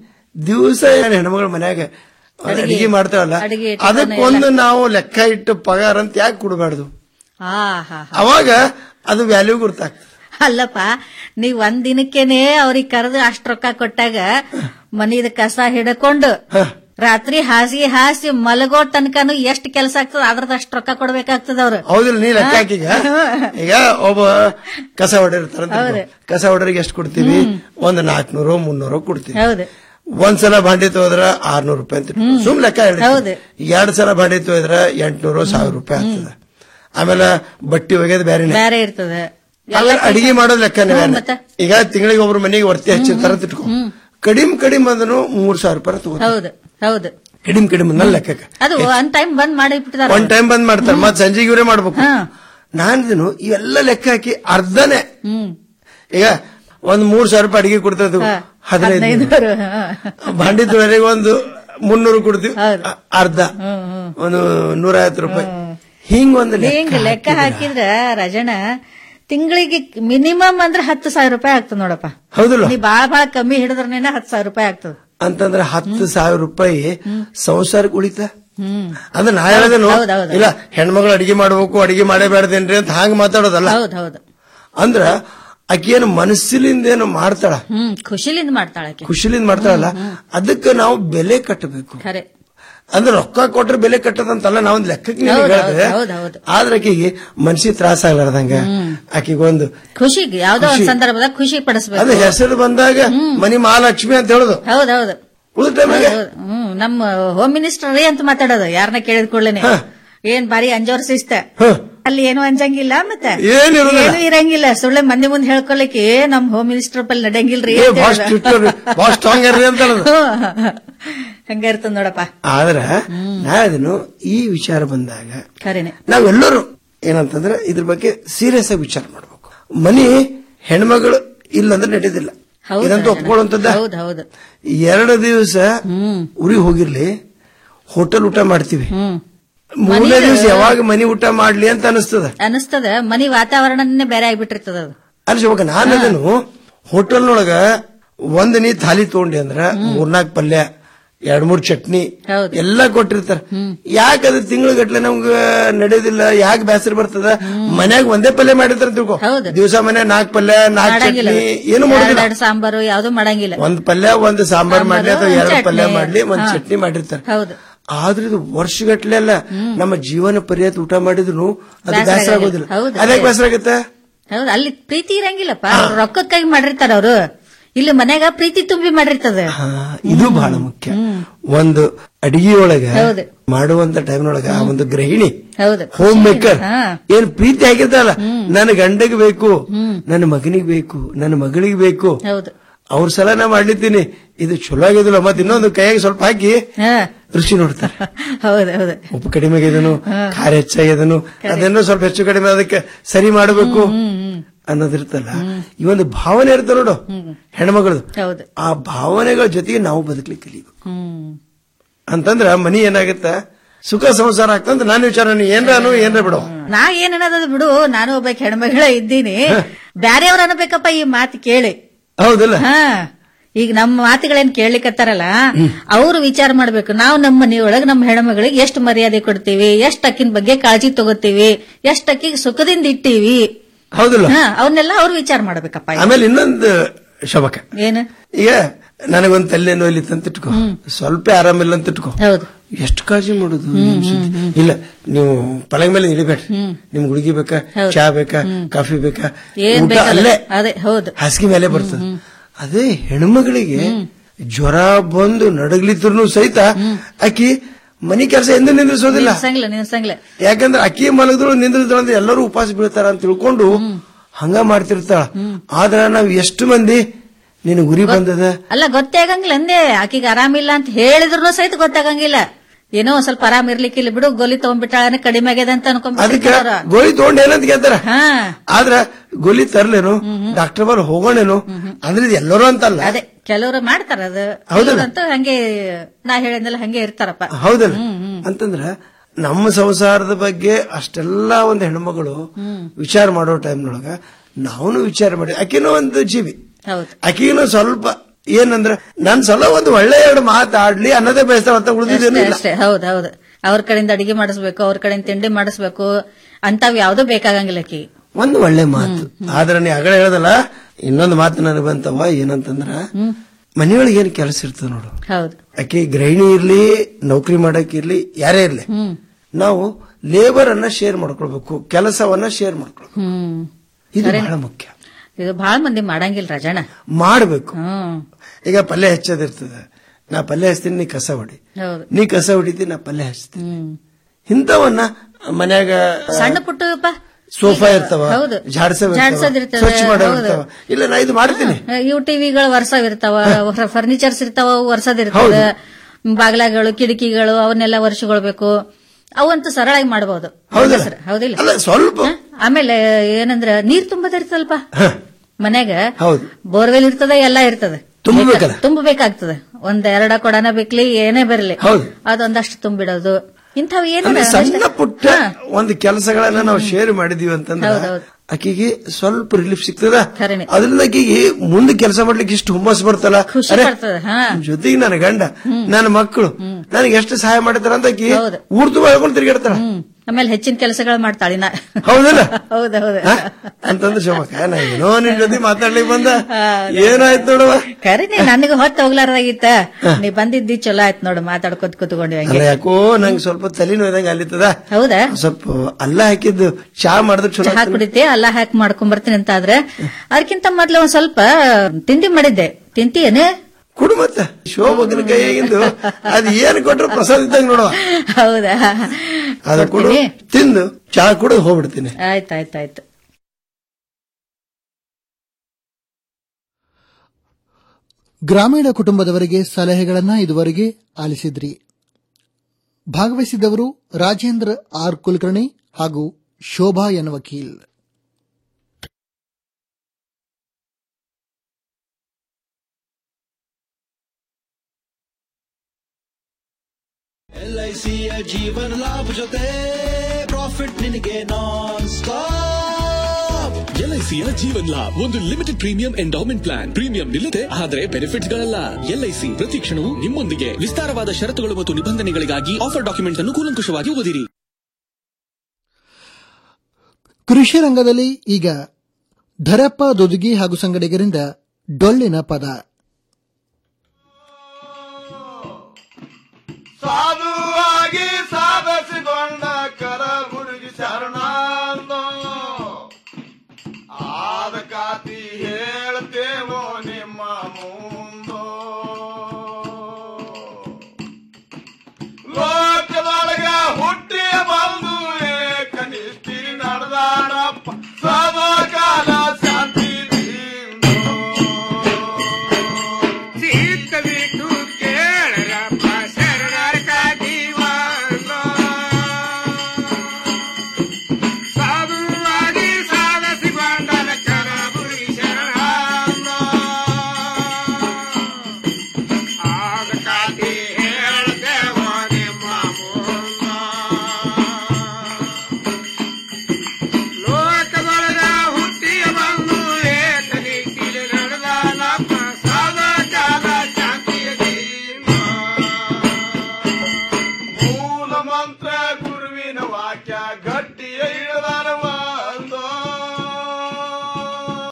ದಿವಸ ಹೆಣ್ಮಗಳ ಮನ್ಯಾಗ
ಅಡಿಗೆ-
ಅಡಿಗೆ ಮಾಡ್ತಾವಲ್ಲ
ಅಡಿಗೆ ಟಿಫನ್
ಅದಕ್ಕೊಂದು ನಾವು ಲೆಕ್ಕ ಇಟ್ಟು ಪಗಾರ ಅಂತ ಯಾಕೆ ಕೊಡಬಾರ್ದು
ಆ ಹಾ ಹಾ
ಅವಾಗ ಅದು ವ್ಯಾಲ್ಯೂ ಗೊತ್ತಾಗ್ತದೆ
ಅಲ್ಲಪ್ಪ ನೀವ್ ಒಂದ್ ದಿನಕ್ಕೇನೆ ಅವ್ರಿಗೆ ಕರೆದು ಅಷ್ಟ್ ರೊಕ್ಕ ಕೊಟ್ಟಾಗ ಮನಿದ ಕಸ ಹಿಡ್ಕೊಂಡು ರಾತ್ರಿ ಹಾಸಿಗೆ ಹಾಸಿ ಮಲಗೋ ತನಕನು ಎಷ್ಟ್ ಕೆಲಸ ಆಗ್ತದ ಅದ್ರದ್ದು ಅಷ್ಟ್ ರೊಕ್ಕ ಕೊಡ್ಬೇಕಾಗ್ತದ ಅವ್ರು
ಹೌದಿಲ್ಲ ನೀ ಲೆಕ್ಕ ಹಾಕೀಗ ಈಗ ಒಬ್ಬ ಕಸ ಹೊಡೆಯಿರ್ತಾರ
ಹೌದು.
ಕಸ ಹೊಡೆರಿಗೆ ಎಷ್ಟು ಕೊಡ್ತೀವಿ ಒಂದು ನಾಲ್ಕನೂರು ಮುನ್ನೂರು ಕೊಡ್ತೀವಿ
ಹೌದು
ಒಂದ್ಸಲ ಭಾಂಡಿ ತೋದ್ರ ಆರ್ನೂರು ರೂಪಾಯಿ ಅಂತ ಇಟ್ಕೊ. ಸುಮ್ ಲೆಕ್ಕ ಹೇಳಿ
ಹೌದು.
ಎರಡ್ ಸಲ ಭಾಂಡಿ ತೋದ್ರ ಎಂಟ್ನೂರು ಸಾವಿರ ರೂಪಾಯಿ ಆಗ್ತದ ಆಮೇಲೆ ಬಟ್ಟಿ ಒಗೆದ್ ಬೇರೆ
ಬೇರೆ ಇರ್ತದ
ಆಮೇಲೆ ಅಡಿಗೆ ಮಾಡೋದ್ ಲೆಕ್ಕನೇ
ಹ್ಮ್,
ಬೇರೆ.
ಮತ್ತೆ?
ಈಗ ತಿಂಗಳಿಗೆ ಒಬ್ರು ಮನೆಗೆ ವರ್ತಿ ಹಚ್ಚಿರ್ತಾರ ಅಂತ ಇಟ್ಕೊ ಕಡಿಮ್ ಕಡಿಮ್ ಅಂದ್ರೂ ಮೂರ್ ಸಾವಿರ ರೂಪಾಯಿ ತಗೋ
ಹೌದು ಹೌದು
ಕಡಿಮ್ ಕಡಿಮ್ ನನ್ನ ಲೆಕ್ಕಕ್ಕೆ
ಅದು ಒಂದ್ ಟೈಮ್ ಬಂದ್ ಮಾಡಿ ಬಿಟ್ಟಿದಾರ
ಒಂದ್ ಟೈಮ್ ಬಂದ್ ಮಾಡ್ತಾರೆ ಮತ್ ಸಂಜೆಗೆ ಇವರೇ ಮಾಡ್ಬೇಕು ನಾನು ಇವೆಲ್ಲ ಲೆಕ್ಕ ಹಾಕಿ ಅರ್ಧನೇ
ಹ್ಮ್
ಈಗ ಒಂದ್ ಮೂರ್ ಸಾವಿರ ರೂಪಾಯಿ ಅಡಿಗೆ ಕೊಡ್ತದ ಹದಿನೈದು
ಹದಿನೈದು ಹಾ.
ಭಾಂಡಿ ತೊಳೆರಿಗೆ ಒಂದು ಮುನ್ನೂರು ಕೊಡ್ತೀವಿ ಅ- ಅರ್ಧ ಒಂದು ನೂರ ಐವತ್ತು ರೂಪಾಯಿ ಹಿಂಗ್ ಒಂದು
ಹಿಂಗ್
ಲೆಕ್ಕ
ಲೆಕ್ಕ ಹಾಕಿದ್ರ ರಾಜಣ್ಣ ತಿಂಗಳಿಗೆ ಮಿನಿಮಮ್ ಅಂದ್ರೆ ಹತ್ತು ಸಾವಿರ ರೂಪಾಯಿ ಆಗ್ತದ ನೋಡಪ್ಪ
ಹೌದಲ್ಲ
ನೀ ಬಾಳ ಬಾಳ ಕಮ್ಮಿ ಹಿಡಿದ್ರನೇನ ಹತ್ತು ಸಾವಿರ ರೂಪಾಯಿ ಆಗ್ತದ
ಅಂತಂದ್ರೆ ಹತ್ತು ಸಾವಿರ ರೂಪಾಯಿ ಸಂಸಾರಕ್ಕೆ ಉಳಿತ
ಹ್ಮ್
ಅಂದ್ರೆ ನಾ ಹೇಳದೇನು
ಹೌದ್ ಹೌದ್.
ಇಲ್ಲ ಹೆಣ್ಮಗಳು ಅಡಿಗೆ ಮಾಡ್ಬೇಕು ಅಡಿಗೆ ಮಾಡೇ ಬೇಡದೇನ್ರಿ ಅಂತ ಹಾಂಗ್ ಮಾತಾಡೋದಲ್ಲ
ಹೌದ್ ಹೌದು
ಅಂದ್ರ ಆಕೇನು ಮನಸ್ಸಿಲಿಂದ ಏನು ಮಾಡ್ತಾಳ
ಹ್ಮ್ ಖುಷಿಲಿಂದ ಮಾಡ್ತಾಳೆ ಆಕೆ
ಖುಷಿಲಿಂದ ಮಾಡ್ತಾಳಲ್ಲ ಅದಕ್ಕೆ ನಾವು ಬೆಲೆ ಕಟ್ಟಬೇಕು
ಖರೆ
ಅಂದ್ರೆ ರೊಕ್ಕ ಕೊಟ್ರೆ ಬೆಲೆ ಕಟ್ಟದಂತಲ್ಲ ನಾವ್ ಒಂದ್ ಲೆಕ್ಕಕ್ಕೆ
ಹೌದ್ ಹೌದ್
ಹೇಳಿದ್ರೆ
ಹೌದ್ ಹೌದು
ಆದ್ರೆ ಆಕೆಗೆ ಮನ್ಸಿಗೆ ತ್ರಾಸ ಆಗ್ಲಾರ್ದಂಗ ಆಕೆಗೆ ಒಂದು
ಖುಷಿಗೆ ಯಾವ್ದೋ ಒಂದ್
ಖುಷಿ.
ಸಂದರ್ಭದಾಗ ಖುಷಿ ಪಡಿಸ್ಬೇಕು
ಅದು ಹೆಸರು ಬಂದಾಗ ಮನಿ ಮಹಾಲಕ್ಷ್ಮಿ ಅಂತ ಹೇಳುದು
ಹೌದ್ ಹೌದು
ಉಳಿದ ಟೈಮಿಗೆ
ಹೌದ್, ಹ್ಮ್ ನಮ್ಮ ಹೋಮ್ ಮಿನಿಸ್ಟರ್ ರೀ ಅಂತ ಮಾತಾಡೋದು ಯಾರನ್ನ ಕೇಳಿದ ಕೂಡಲೇನೆ ಏನ್ ಬಾರಿ ಅಂಜೋರ್ ಶಿಸ್ತ ಅಲ್ಲಿ ಏನು ಅಂಜಂಗಿಲ್ಲ ಮತ್ತೆ
ಏನ್ ಇರೋದಿಲ್ಲ.
ಏನು ಇರಂಗಿಲ್ಲ ಸುಳ್ಳೆ ಮಂದಿ ಮುಂದೆ ಹೇಳ್ಕೊಳಕ್ಕೆ ನಮ್ ಹೋಮ್ ಮಿನಿಸ್ಟರ್ ಪಲ್ಲಿ ನಡೆಯಂಗಿಲ್ರಿ
ಏ,
ಅಂತ
ಭಾಳ
ಹೇಳೋದು.
strict ಅವ್ರಿ, ಭಾಳ strong ಇರ್ರಿ ಅಂತ ಹೇಳೋದು.
ಹಂಗ ಇರ್ತದ ನೋಡಪ್ಪ
ಆದ್ರ ನಾ ಅದನ್ನು ಈ ವಿಚಾರ ಬಂದಾಗ
ಖರೇನೆ
ನಾವೆಲ್ಲರೂ ಏನಂತಂದ್ರೆ ಇದ್ರ ಬಗ್ಗೆ ಸೀರಿಯಸ್ ಆಗಿ ವಿಚಾರ ಮಾಡ್ಬೇಕು ಮನಿ ಹೆಣ್ಮಗಳು ಇಲ್ಲಂದ್ರೆ ನಡೆಯೋದಿಲ್ಲ
ಹೌದು
ಇದಂತೂ ಒಪ್ಕೊಳ್ಳುವಂತದ್ದ
ಹೌದ್ ಹೌದು
ಎರಡು ದಿವಸ ಊರಿಗೆ ಹೋಗಿರ್ಲಿ ಹೋಟೆಲ್ ಊಟ ಮಾಡ್ತೀವಿ ಮೂರನೇ
ಮನೆದು-
ದಿವಸ ಯಾವಾಗ ಮನಿ ಊಟ ಮಾಡ್ಲಿ ಅಂತ ಅನಿಸ್ತದ
ಅನಿಸ್ತದ ಮನಿ ವಾತಾವರಣನೇ ಬೇರೆ ಆಗ್ಬಿಟ್ಟಿರ್ತದ ಅದು
ಅನ್ಸ್ಬೇಕು ನಾನು ಅದನ್ನು ಹೋಟೆಲ್ನೊಳಗ ಒಂದ್ ನೀ ಥಾಲಿ ತಗೊಂಡಿ ಅಂದ್ರ ಮೂರ್ನಾಲ್ಕು ಪಲ್ಯ ಎರಡ್ ಮೂರ್ ಚಟ್ನಿ ಎಲ್ಲಾ ಕೊಟ್ಟಿರ್ತಾರ ಯಾಕೆ ಅದು ತಿಂಗಳ ಗಟ್ಲೆ ನಮ್ಗ ನಡೆಯೋದಿಲ್ಲ ಯಾಕೆ ಬೇಸರ ಬರ್ತದ ಮನ್ಯಾಗ ಒಂದೇ ಪಲ್ಯ ಮಾಡಿರ್ತಾರ ತಿಳ್ಕೊ ದಿವಸ ಮನೆ ನಾಲ್ಕು ಪಲ್ಯ ನಾಲ್ಕು
ಮಾಡಂಗಿಲ್ಲ
ಚಟ್ನಿ ಏನು ಮಾಡೋದಿಲ್ಲ
ಎರಡ್ ಸಾಂಬಾರು ಯಾವ್ದು ಮಾಡಂಗಿಲ್ಲ
ಒಂದ್ ಪಲ್ಯ ಒಂದ್ ಸಾಂಬಾರ್ ಮಾಡ್ಲಿ ಅಥವಾ
ಒಂದ್
ಎರಡು ಪಲ್ಯ
ಚಟ್ನಿ.
ಮಾಡ್ಲಿ ಒಂದ್
ಹಾ.
ಚಟ್ನಿ ಮಾಡಿರ್ತಾರ
ಹೌದು
ಆದ್ರೆ ಇದು ವರ್ಷಗಟ್ಲೆ ಅಲ್ಲ ನಮ್ಮ ಜೀವನ ಪರ್ಯಾತ ಊಟ ಮಾಡಿದ್ರು ಅದು
ಬೇಸರ
ಬೇಸರ ಆಗೋದಿಲ್ಲ
ಹೌದು.
ಅದ್ಯಾಕೆ ಬೇಸರ ಆಗುತ್ತೆ
ಹೌದು ಅಲ್ಲಿ ಪ್ರೀತಿ ಇರಂಗಿಲ್ಲಪ್ಪ ಅವ್ರು ರೊಕ್ಕಕ್ಕಾಗಿ ಮಾಡಿರ್ತಾರ ಅವರು ಇಲ್ಲಿ ಮನ್ಯಾಗ ಪ್ರೀತಿ ತುಂಬಿ ಮಾಡಿರ್ತದ
ಇದು ಬಹಳ ಮುಖ್ಯ ಒಂದು ಅಡಿಗೆಯೊಳಗ
ಹೌದು.
ಮಾಡುವಂತ ಟೈಮ್ನೊಳಗ ಆ ಒಂದು ಗೃಹಿಣಿ
ಹೌದು
ಹೋಮ್ ಮೇಕರ್
ಹಾ.
ಏನ್ ಪ್ರೀತಿ ಆಗಿರ್ತಾರಲ್ಲ ನನ್ನ ಗಂಡಗ್ ಬೇಕು ನನ್ನ ಮಗನಿಗೆ ಬೇಕು ನನ್ನ ಮಗಳಿಗೆ ಬೇಕು
ಹೌದು
ಅವ್ರ ಸಲ ನಾ ಮಾಡ್ಲಿದ್ದೀನಿ ಇದು ಚಲೋ ಆಗಿದಿಲ್ಲ ಮತ್ತೆ ಇನ್ನೊಂದು ಕೈಯಾಗಿ ಸ್ವಲ್ಪ ಹಾಕಿ
ಹಾ.
ರುಚಿ ನೋಡ್ತಾರೆ
ಹೌದು ಹೌದು
ಉಪ್ಪು ಕಡಿಮೆ ಆಗಿದನು ಖಾರ ಹೆಚ್ಚಾಗಿದನು ಅದನ್ನು ಸ್ವಲ್ಪ ಹೆಚ್ಚು ಕಡಿಮೆ ಅದಕ್ಕೆ ಸರಿ ಮಾಡಬೇಕು ಅನ್ನೋದಿರ್ತಲ್ಲ ಈ ಒಂದು ಭಾವನೆ ಇರುತ್ತೆ ನೋಡು ಹೆಣ್ಮಗಳದು
ಹೌದು
ಆ ಭಾವನೆಗಳ ಜೊತೆಗೆ ನಾವು ಬದುಕಲಿಕ್ಕೆ ಕಲಿಬೇಕು
ಹ್ಮ್
ಅಂತಂದ್ರ ಮನಿ ಏನಾಗತ್ತ ಸುಖ ಸಂಸಾರ ಆಗ್ತಂತ ನಾನು ವಿಚಾರ ನೀ ಏನ್ರ ಅನು ಏನ್ರ ಬಿಡು
ನಾ ಏನ್ ಅನ್ನೋದು ಬಿಡು ನಾನು ಒಬ್ಬ ಹೆಣ್ಮಗಳ ಇದ್ದೀನಿ ಬ್ಯಾರೆಯವ್ರ ಅನ್ನಬೇಕಪ್ಪ ಈ ಮಾತು ಕೇಳಿ
ಹೌದಲ್ಲ
ಹಾ ಈಗ ನಮ್ಮ ಮಾತುಗಳೇನ್ ಕೇಳಲಿಕ್ಕತ್ತಾರಲ್ಲ ಅವ್ರು ವಿಚಾರ ಮಾಡ್ಬೇಕು ನಾವು ನಮ್ಮ ಮನೆಯೊಳಗೆ ನಮ್ಮ ಹೆಣ್ಮಗಳಿಗೆ ಎಷ್ಟು ಮರ್ಯಾದೆ ಕೊಡ್ತೀವಿ ಎಷ್ಟ್ ಅಕ್ಕಿನ ಬಗ್ಗೆ ಕಾಳಜಿ ತಗೋತೀವಿ ಎಷ್ಟ್ ಅಕ್ಕಿಗೆ ಸುಖದಿಂದ ಇಟ್ಟೀವಿ
ಹೌದಲ್ಲ
ಹಾ ಅವನ್ನೆಲ್ಲ ಅವ್ರು ವಿಚಾರ ಮಾಡ್ಬೇಕಪ್ಪ
ಆಮೇಲೆ ಇನ್ನೊಂದು ಶಬಕ
ಏನು
ಈಗ ನನಗೊಂದ್ ತಲೆ ನೋಯ್ಲಿ ಅಂತ ಇಟ್ಕೋ ಸ್ವಲ್ಪ ಆರಾಮಿಲ್ಲ ಅಂತ ಇಟ್ಕೋ
ಹೌದು
ಎಷ್ಟು ಕಾಳಜಿ ಮಾಡುದು ನಿಮ್ ಸುದ್ದಿ? ಇಲ್ಲ ನೀವು ಪಲಂಗ ಮೇಲೆ ಇಳಿಬೇಡ್ರಿ ನಿಮ್ಗೆ ಹುಡುಗಿ ಬೇಕಾ
ಹೌದು.
ಚಾ ಬೇಕಾ ಕಾಫಿ ಬೇಕಾ
ಏನ್
ಊಟ
ಬೇಕಲ್ಲ
ಅಲ್ಲೇ
ಅದೇ ಹೌದು
ಹಾಸಿಗೆ ಮೇಲೆ ಬರ್ತದೆ ಅದೇ ಹೆಣ್ಮಗಳಿಗೆ ಜ್ವರ ಬಂದು ನಡಗ್ಲಿದ್ರು ಸಹಿತ ಆಕಿ ಮನಿ ಕೆಲಸ ಎಂದು ನಿಂದ್ರಿಸೋದಿಲ್ಲ
ನಿಲ್ಸಂಗಿಲ್ಲ ನಿಲ್ಸಂಗಿಲ್ಲ
ಯಾಕಂದ್ರೆ ಅಕ್ಕಿ ಮಲಗಿದ್ರು ನಿಂದ್ರಿದ್ರು ಅಂದ್ರೆ ಎಲ್ಲರೂ ಉಪವಾಸ ಬೀಳ್ತಾರ ಅಂತ ತಿಳ್ಕೊಂಡು ಹಂಗ ಮಾಡ್ತಿರ್ತಾಳ ಆದ್ರ ನಾವ್ ಎಷ್ಟು ಮಂದಿ ನಿನ್ ಗುರಿ ಬಂದದ
ಅಲ್ಲ ಗೊತ್ತೇ ಆಗಂಗಿಲ್ಲ ಅಂದೆ ಆಕಿಗೆ ಆರಾಮಿಲ್ಲ ಅಂತ ಹೇಳಿದ್ರು ಸಹಿತ ಗೊತ್ತಾಗಂಗಿಲ್ಲ ಏನೋ ಒಂದ್ ಸ್ವಲ್ಪ ಆರಾಮ್ ಇರ್ಲಿಕ್ಕೆ ಇಲ್ಲಿ ಬಿಡು ಗೋಲಿ ತಗೊಂಡ್ಬಿಟ್ಟಾಳೆ ಕಡಿಮೆ ಆಗ್ಯದ ಅಂತ
ಅದಕ್ಕೆ
ಅನ್ಕೊಂಡ್ಬಿಟ್ಟಿರ್ತಾರ
ಗೋಲಿ ತಗೊಂಡ್ ಏನಂತ ಕೇಳ್ತಾರ
ಹಾ
ಆದ್ರ ಗೋಲಿ ತರ್ಲೇನು ಡಾಕ್ಟರ್ ಬಲ್ ಹೋಗೋಣೇನು ಅಂದ್ರೆ ಇದು ಎಲ್ಲರೂ ಅಂತಲ್ಲ
ಅದೇ ಕೆಲವರು ಮಾಡ್ತಾರ ಅದು
ಹೌದಲ್ಲ?
ಅಂತ ಹಂಗೆ ನಾ ಹೇಳಿದ್ನಲ್ಲ ಹಂಗೆ ಇರ್ತಾರಪ್ಪ
ಹೌದಲ್ಲ ಅಂತಂದ್ರ ನಮ್ಮ ಸಂಸಾರದ ಬಗ್ಗೆ ಅಷ್ಟೆಲ್ಲ ಒಂದು ಹೆಣ್ಮಗಳು ವಿಚಾರ ಮಾಡೋ ಟೈಮ್ನೊಳಗ ನಾವು ವಿಚಾರ ಮಾಡಿ ಆಕಿನೂ ಒಂದು ಜೀವಿ
ಹೌದು
ಆಕಿನೂ ಸ್ವಲ್ಪ ಏನಂದ್ರ ನನ್ ಸಲ ಒಂದು ಒಳ್ಳೆ ಎರಡು ಮಾತಾಡ್ಲಿ ಅನ್ನೋದೇ ಬೇಸ್ತಾವ ಅಂತ ಉಳಿದಿದ್ದೇನು
ಅಷ್ಟೇ
ಇಲ್ಲ
ಅಷ್ಟೇ ಹೌದ್ ಹೌದು ಅವ್ರ ಕಡೆಯಿಂದ ಅಡಿಗೆ ಮಾಡಿಸ್ಬೇಕು ಅವ್ರ ಕಡೆಯಿಂದ ತಿಂಡಿ ಮಾಡಿಸ್ಬೇಕು ಅಂತಾವ್ ಯಾವ್ದು ಬೇಕಾಗಂಗಿಲ್ಲ ಆಕಿ
ಒಂದು ಒಳ್ಳೆ ಮಾತು ಆದ್ರೆ ನೀ ಅಗಳ ಹೇಳದಲ್ಲ ಇನ್ನೊಂದು ಮಾತು ನನಗೆ ಬಂತವ ಏನಂತಂದ್ರ ಮನೆಯೊಳಗೆ ಏನ್ ಕೆಲಸ ಇರ್ತದ ನೋಡು
ಹೌದು
ಆಕೆ ಗೃಹಿಣಿ ಇರ್ಲಿ ನೌಕರಿ ಮಾಡಕ್ ಇರ್ಲಿ ಯಾರೇ ಇರ್ಲಿ
ಹ್ಮ್
ನಾವು ಲೇಬರ್ ಅನ್ನ ಶೇರ್ ಮಾಡ್ಕೊಳ್ಬೇಕು ಕೆಲಸವನ್ನ ಶೇರ್ ಮಾಡ್ಕೊಳ್ಬೇಕು
ಹ್ಮ್
ಇದು
ಸರಿ.
ಬಹಳ ಮುಖ್ಯ
ಇದು ಬಹಳ ಮಂದಿ ಮಾಡಂಗಿಲ್ಲ ರಾಜಣ್ಣ
ಮಾಡ್ಬೇಕು
ಹ್ಮ್
ಈಗ ಪಲ್ಯ ಹಚ್ಚೋದಿರ್ತದ ನಾ ಪಲ್ಯ ಹಚ್ತೀನಿ ನೀ ಕಸ ಹೊಡಿ
ಹೌದು
ನೀ ಕಸ ಹೊಡಿತಿ ನಾ ಪಲ್ಯ ಹಚ್ತೀನಿ
ಹ್ಮ್
ಇಂಥವನ್ನ ಮನ್ಯಾಗ
ಸಣ್ಣ ಪುಟ್ಟಪ್ಪ
ಸೋಫಾ ಇರ್ತಾವ
ಹೌದು.
ಜಾಡ್ಸವ್ ಇರ್ತಾವ,
ಜಾಡ್ಸೋದಿರ್ತದೆ,
ಸ್ವಚ್ಛ ಮಾಡೋ
ಹೌದು.
ಇರ್ತಾವ ಇಲ್ಲ ನಾ ಇದು ಮಾಡ್ತೀನಿ
ಇವು ಟಿವಿಗಳು ವರ್ಷವ್ ಇರ್ತಾವ ಫರ್ನಿಚರ್ಸ್ ಇರ್ತಾವ ಅವು ವರ್ಷದಿರ್ತದ ಬಾಗ್ಲಾಗಳು ಕಿಟಕಿಗಳು ಅವನ್ನೆಲ್ಲ ವರ್ಷಗೊಳ್ಬೇಕು ಅವಂತೂ ಸರಳಾಗಿ ಮಾಡಬಹುದು
ಹೌದಲ್ಲ?
ಹೌದಿಲ್ಲ
ಅಲ್ಲ, ಸ್ವಲ್ಪ.
ಹ? ಆಮೇಲೆ ಏನಂದ್ರ ನೀರ್ ತುಂಬದಿರ್ತಲ್ಪ ಮನ್ಯಾಗ
ಹೌದು
ಬೋರ್ವೆಲ್ ಇರ್ತದ ಎಲ್ಲಾ ಇರ್ತದ
ತುಂಬಬೇಕಲ್ಲ?
ತುಂಬಬೇಕಾಗ್ತದ ಒಂದ್ ಎರಡ ಕೊಡನ ಬೇಕ್ಲಿ ಏನೇ ಬರ್ಲಿ
ಹೌದು.
ಅದೊಂದಷ್ಟು ತುಂಬಿಡೋದು ಇಂಥವ್
ಅಂದ್ರೆ
ಏನಾರ
ಸಣ್ಣ ಪುಟ್ಟ ಒಂದು ಕೆಲಸಗಳನ್ನ ನಾವು ಶೇರ್ ಮಾಡಿದೀವಿ ಅಂತಂದ್ರೆ
ಹೌದೌದು.
ಆಕಿಗೆ ಸ್ವಲ್ಪ ರಿಲೀಫ್ ಸಿಗ್ತದ
ಖರೇನೆ.
ಅದರಿಂದ ಆಕಿಗೆ ಮುಂದೆ ಕೆಲಸ ಮಾಡ್ಲಿಕ್ಕೆ ಇಷ್ಟು ಹುಮ್ಮಸ್ ಬರ್ತಲ್ಲ
ಖುಷಿ
ಅರೆ,
ಪಡ್ತದ ಹಾ
ಜೊತೆಗೆ ನನ್ನ ಗಂಡ ನನ್ನ ಮಕ್ಕಳು ನನಗೆ ಎಷ್ಟು ಸಹಾಯ ಮಾಡಿದಾರ ಅಂತ ಆಕಿ
ಹೌದು.
ಊರ್ ತುಂಬ ಹೇಳ್ಕೊಂಡು ತಿರುಗಾಡ್ತಾರ
ಹ್ಮ್ ಆಮೇಲೆ ಹೆಚ್ಚಿನ ಕೆಲಸಗಳು ಮಾಡ್ತಾಳಿನ
ಹೌದಲ್ಲ
ಹೌದೌದು
ಅಂತಂದ್ರೆ ಶಿವಮೊಗ್ಗ ನಾ ಏನೋ ನಿನ್ ಜೊತೆ ಮಾತಾಡ್ಲಿಕ್ಕೆ ಬಂದ ಏನಾಯ್ತು ನೋಡವ
ಕರೀನಿ ನನಗೆ ಹೊತ್ತು ಹೋಗ್ಲಾರ್ದಾಗಿತ್ತ ನೀ ಬಂದಿದ್ದಿ ಚಲೋ ಆಯ್ತು ನೋಡು ಮಾತಾಡ್ಕೊತ ಕೂತ್ಕೊಂಡ್ವಿ
ಅಲ್ಲ
ಹಂಗೆ
ಯಾಕೋ ನಂಗೆ ಸ್ವಲ್ಪ ತಲೆ ನೋಯ್ದಂಗ ಅಲ್ಲಿತ್ತದ
ಹೌದಾ
ಸ್ವಲ್ಪ ಅಲ್ಲ ಹಾಕಿದ್ದು ಚಾ ಮಾಡಿದ್ರೆ ಚಲೋ
ಚಹಾ ಕುಡಿತೆ ಅಲ್ಲ ಹಾಕಿ ಮಾಡ್ಕೊಂಡ್ ಬರ್ತೀನಿ ಅಂತ ಆದ್ರೆ ಅದಕ್ಕಿಂತ ಮೊದ್ಲು ಒಂದ್ ಸ್ವಲ್ಪ ತಿಂಡಿ ಮಾಡಿದ್ದೆ ತಿಂತೀಯೇನೆ
ಕುಡು ಮತ್ತೆ ಶೋಭಕನ ಕೈಯಾಗಿಂದು ಅದ್ ಏನ್ ಕೊಟ್ರು ಪ್ರಸಾದ ಇದ್ದಂಗ ನೋಡುವ
ಹೌದಾ
ಅದ ಕೊಡು
ಕೊಡ್ತೀನಿ.
ತಿಂದು ಚಾ ಕುಡಿದು ಹೋಗ್ಬಿಡ್ತೀನಿ
ಆಯ್ತಾಯ್ತಾಯ್ತು
ಗ್ರಾಮೀಣ ಕುಟುಂಬದವರಿಗೆ ಸಲಹೆಗಳನ್ನ ಇದುವರೆಗೆ ಆಲಿಸಿದ್ರಿ ಭಾಗವಹಿಸಿದವರು ರಾಜೇಂದ್ರ ಆರ್ ಕುಲಕರ್ಣಿ ಹಾಗೂ ಶೋಭಾ ಎನ್ ವಕೀಲ್
ಎಲ್ಐಸಿಯ ಜೀವನ ಲಾಭ ಜೊತೆ ಪ್ರಾಫಿಟ್ ನಿನಗೆ ನಾನ್ ಸ್ಟಾಪ್
ಎಲ್ಐಸಿಯ ಜೀವನ್ ಲಾಭ್ ಒಂದು limited premium endowment plan premium ನಿಲ್ಲದೆ ಆದರೆ ಬೆನಿಫಿಟ್ಸ್ ಗಳಲ್ಲ ಎಲ್ಐಸಿ ಪ್ರತಿ ಕ್ಷಣವೂ ನಿಮ್ಮೊಂದಿಗೆ ವಿಸ್ತಾರವಾದ ಷರತ್ತುಗಳು ಮತ್ತು ನಿಬಂಧನೆಗಳಿಗಾಗಿ ಆಫರ್ ಡಾಕ್ಯುಮೆಂಟ್ ಅನ್ನು ಕೂಲಂಕುಷವಾಗಿ ಓದಿರಿ
ಕೃಷಿ ರಂಗದಲ್ಲಿ ಈಗ ಧರಪ್ಪ ದೊದಗಿ ಹಾಗೂ ಸಂಗಡಿಗರಿಂದ ಡೊಳ್ಳಿನ ಪದ
ಸಾಧು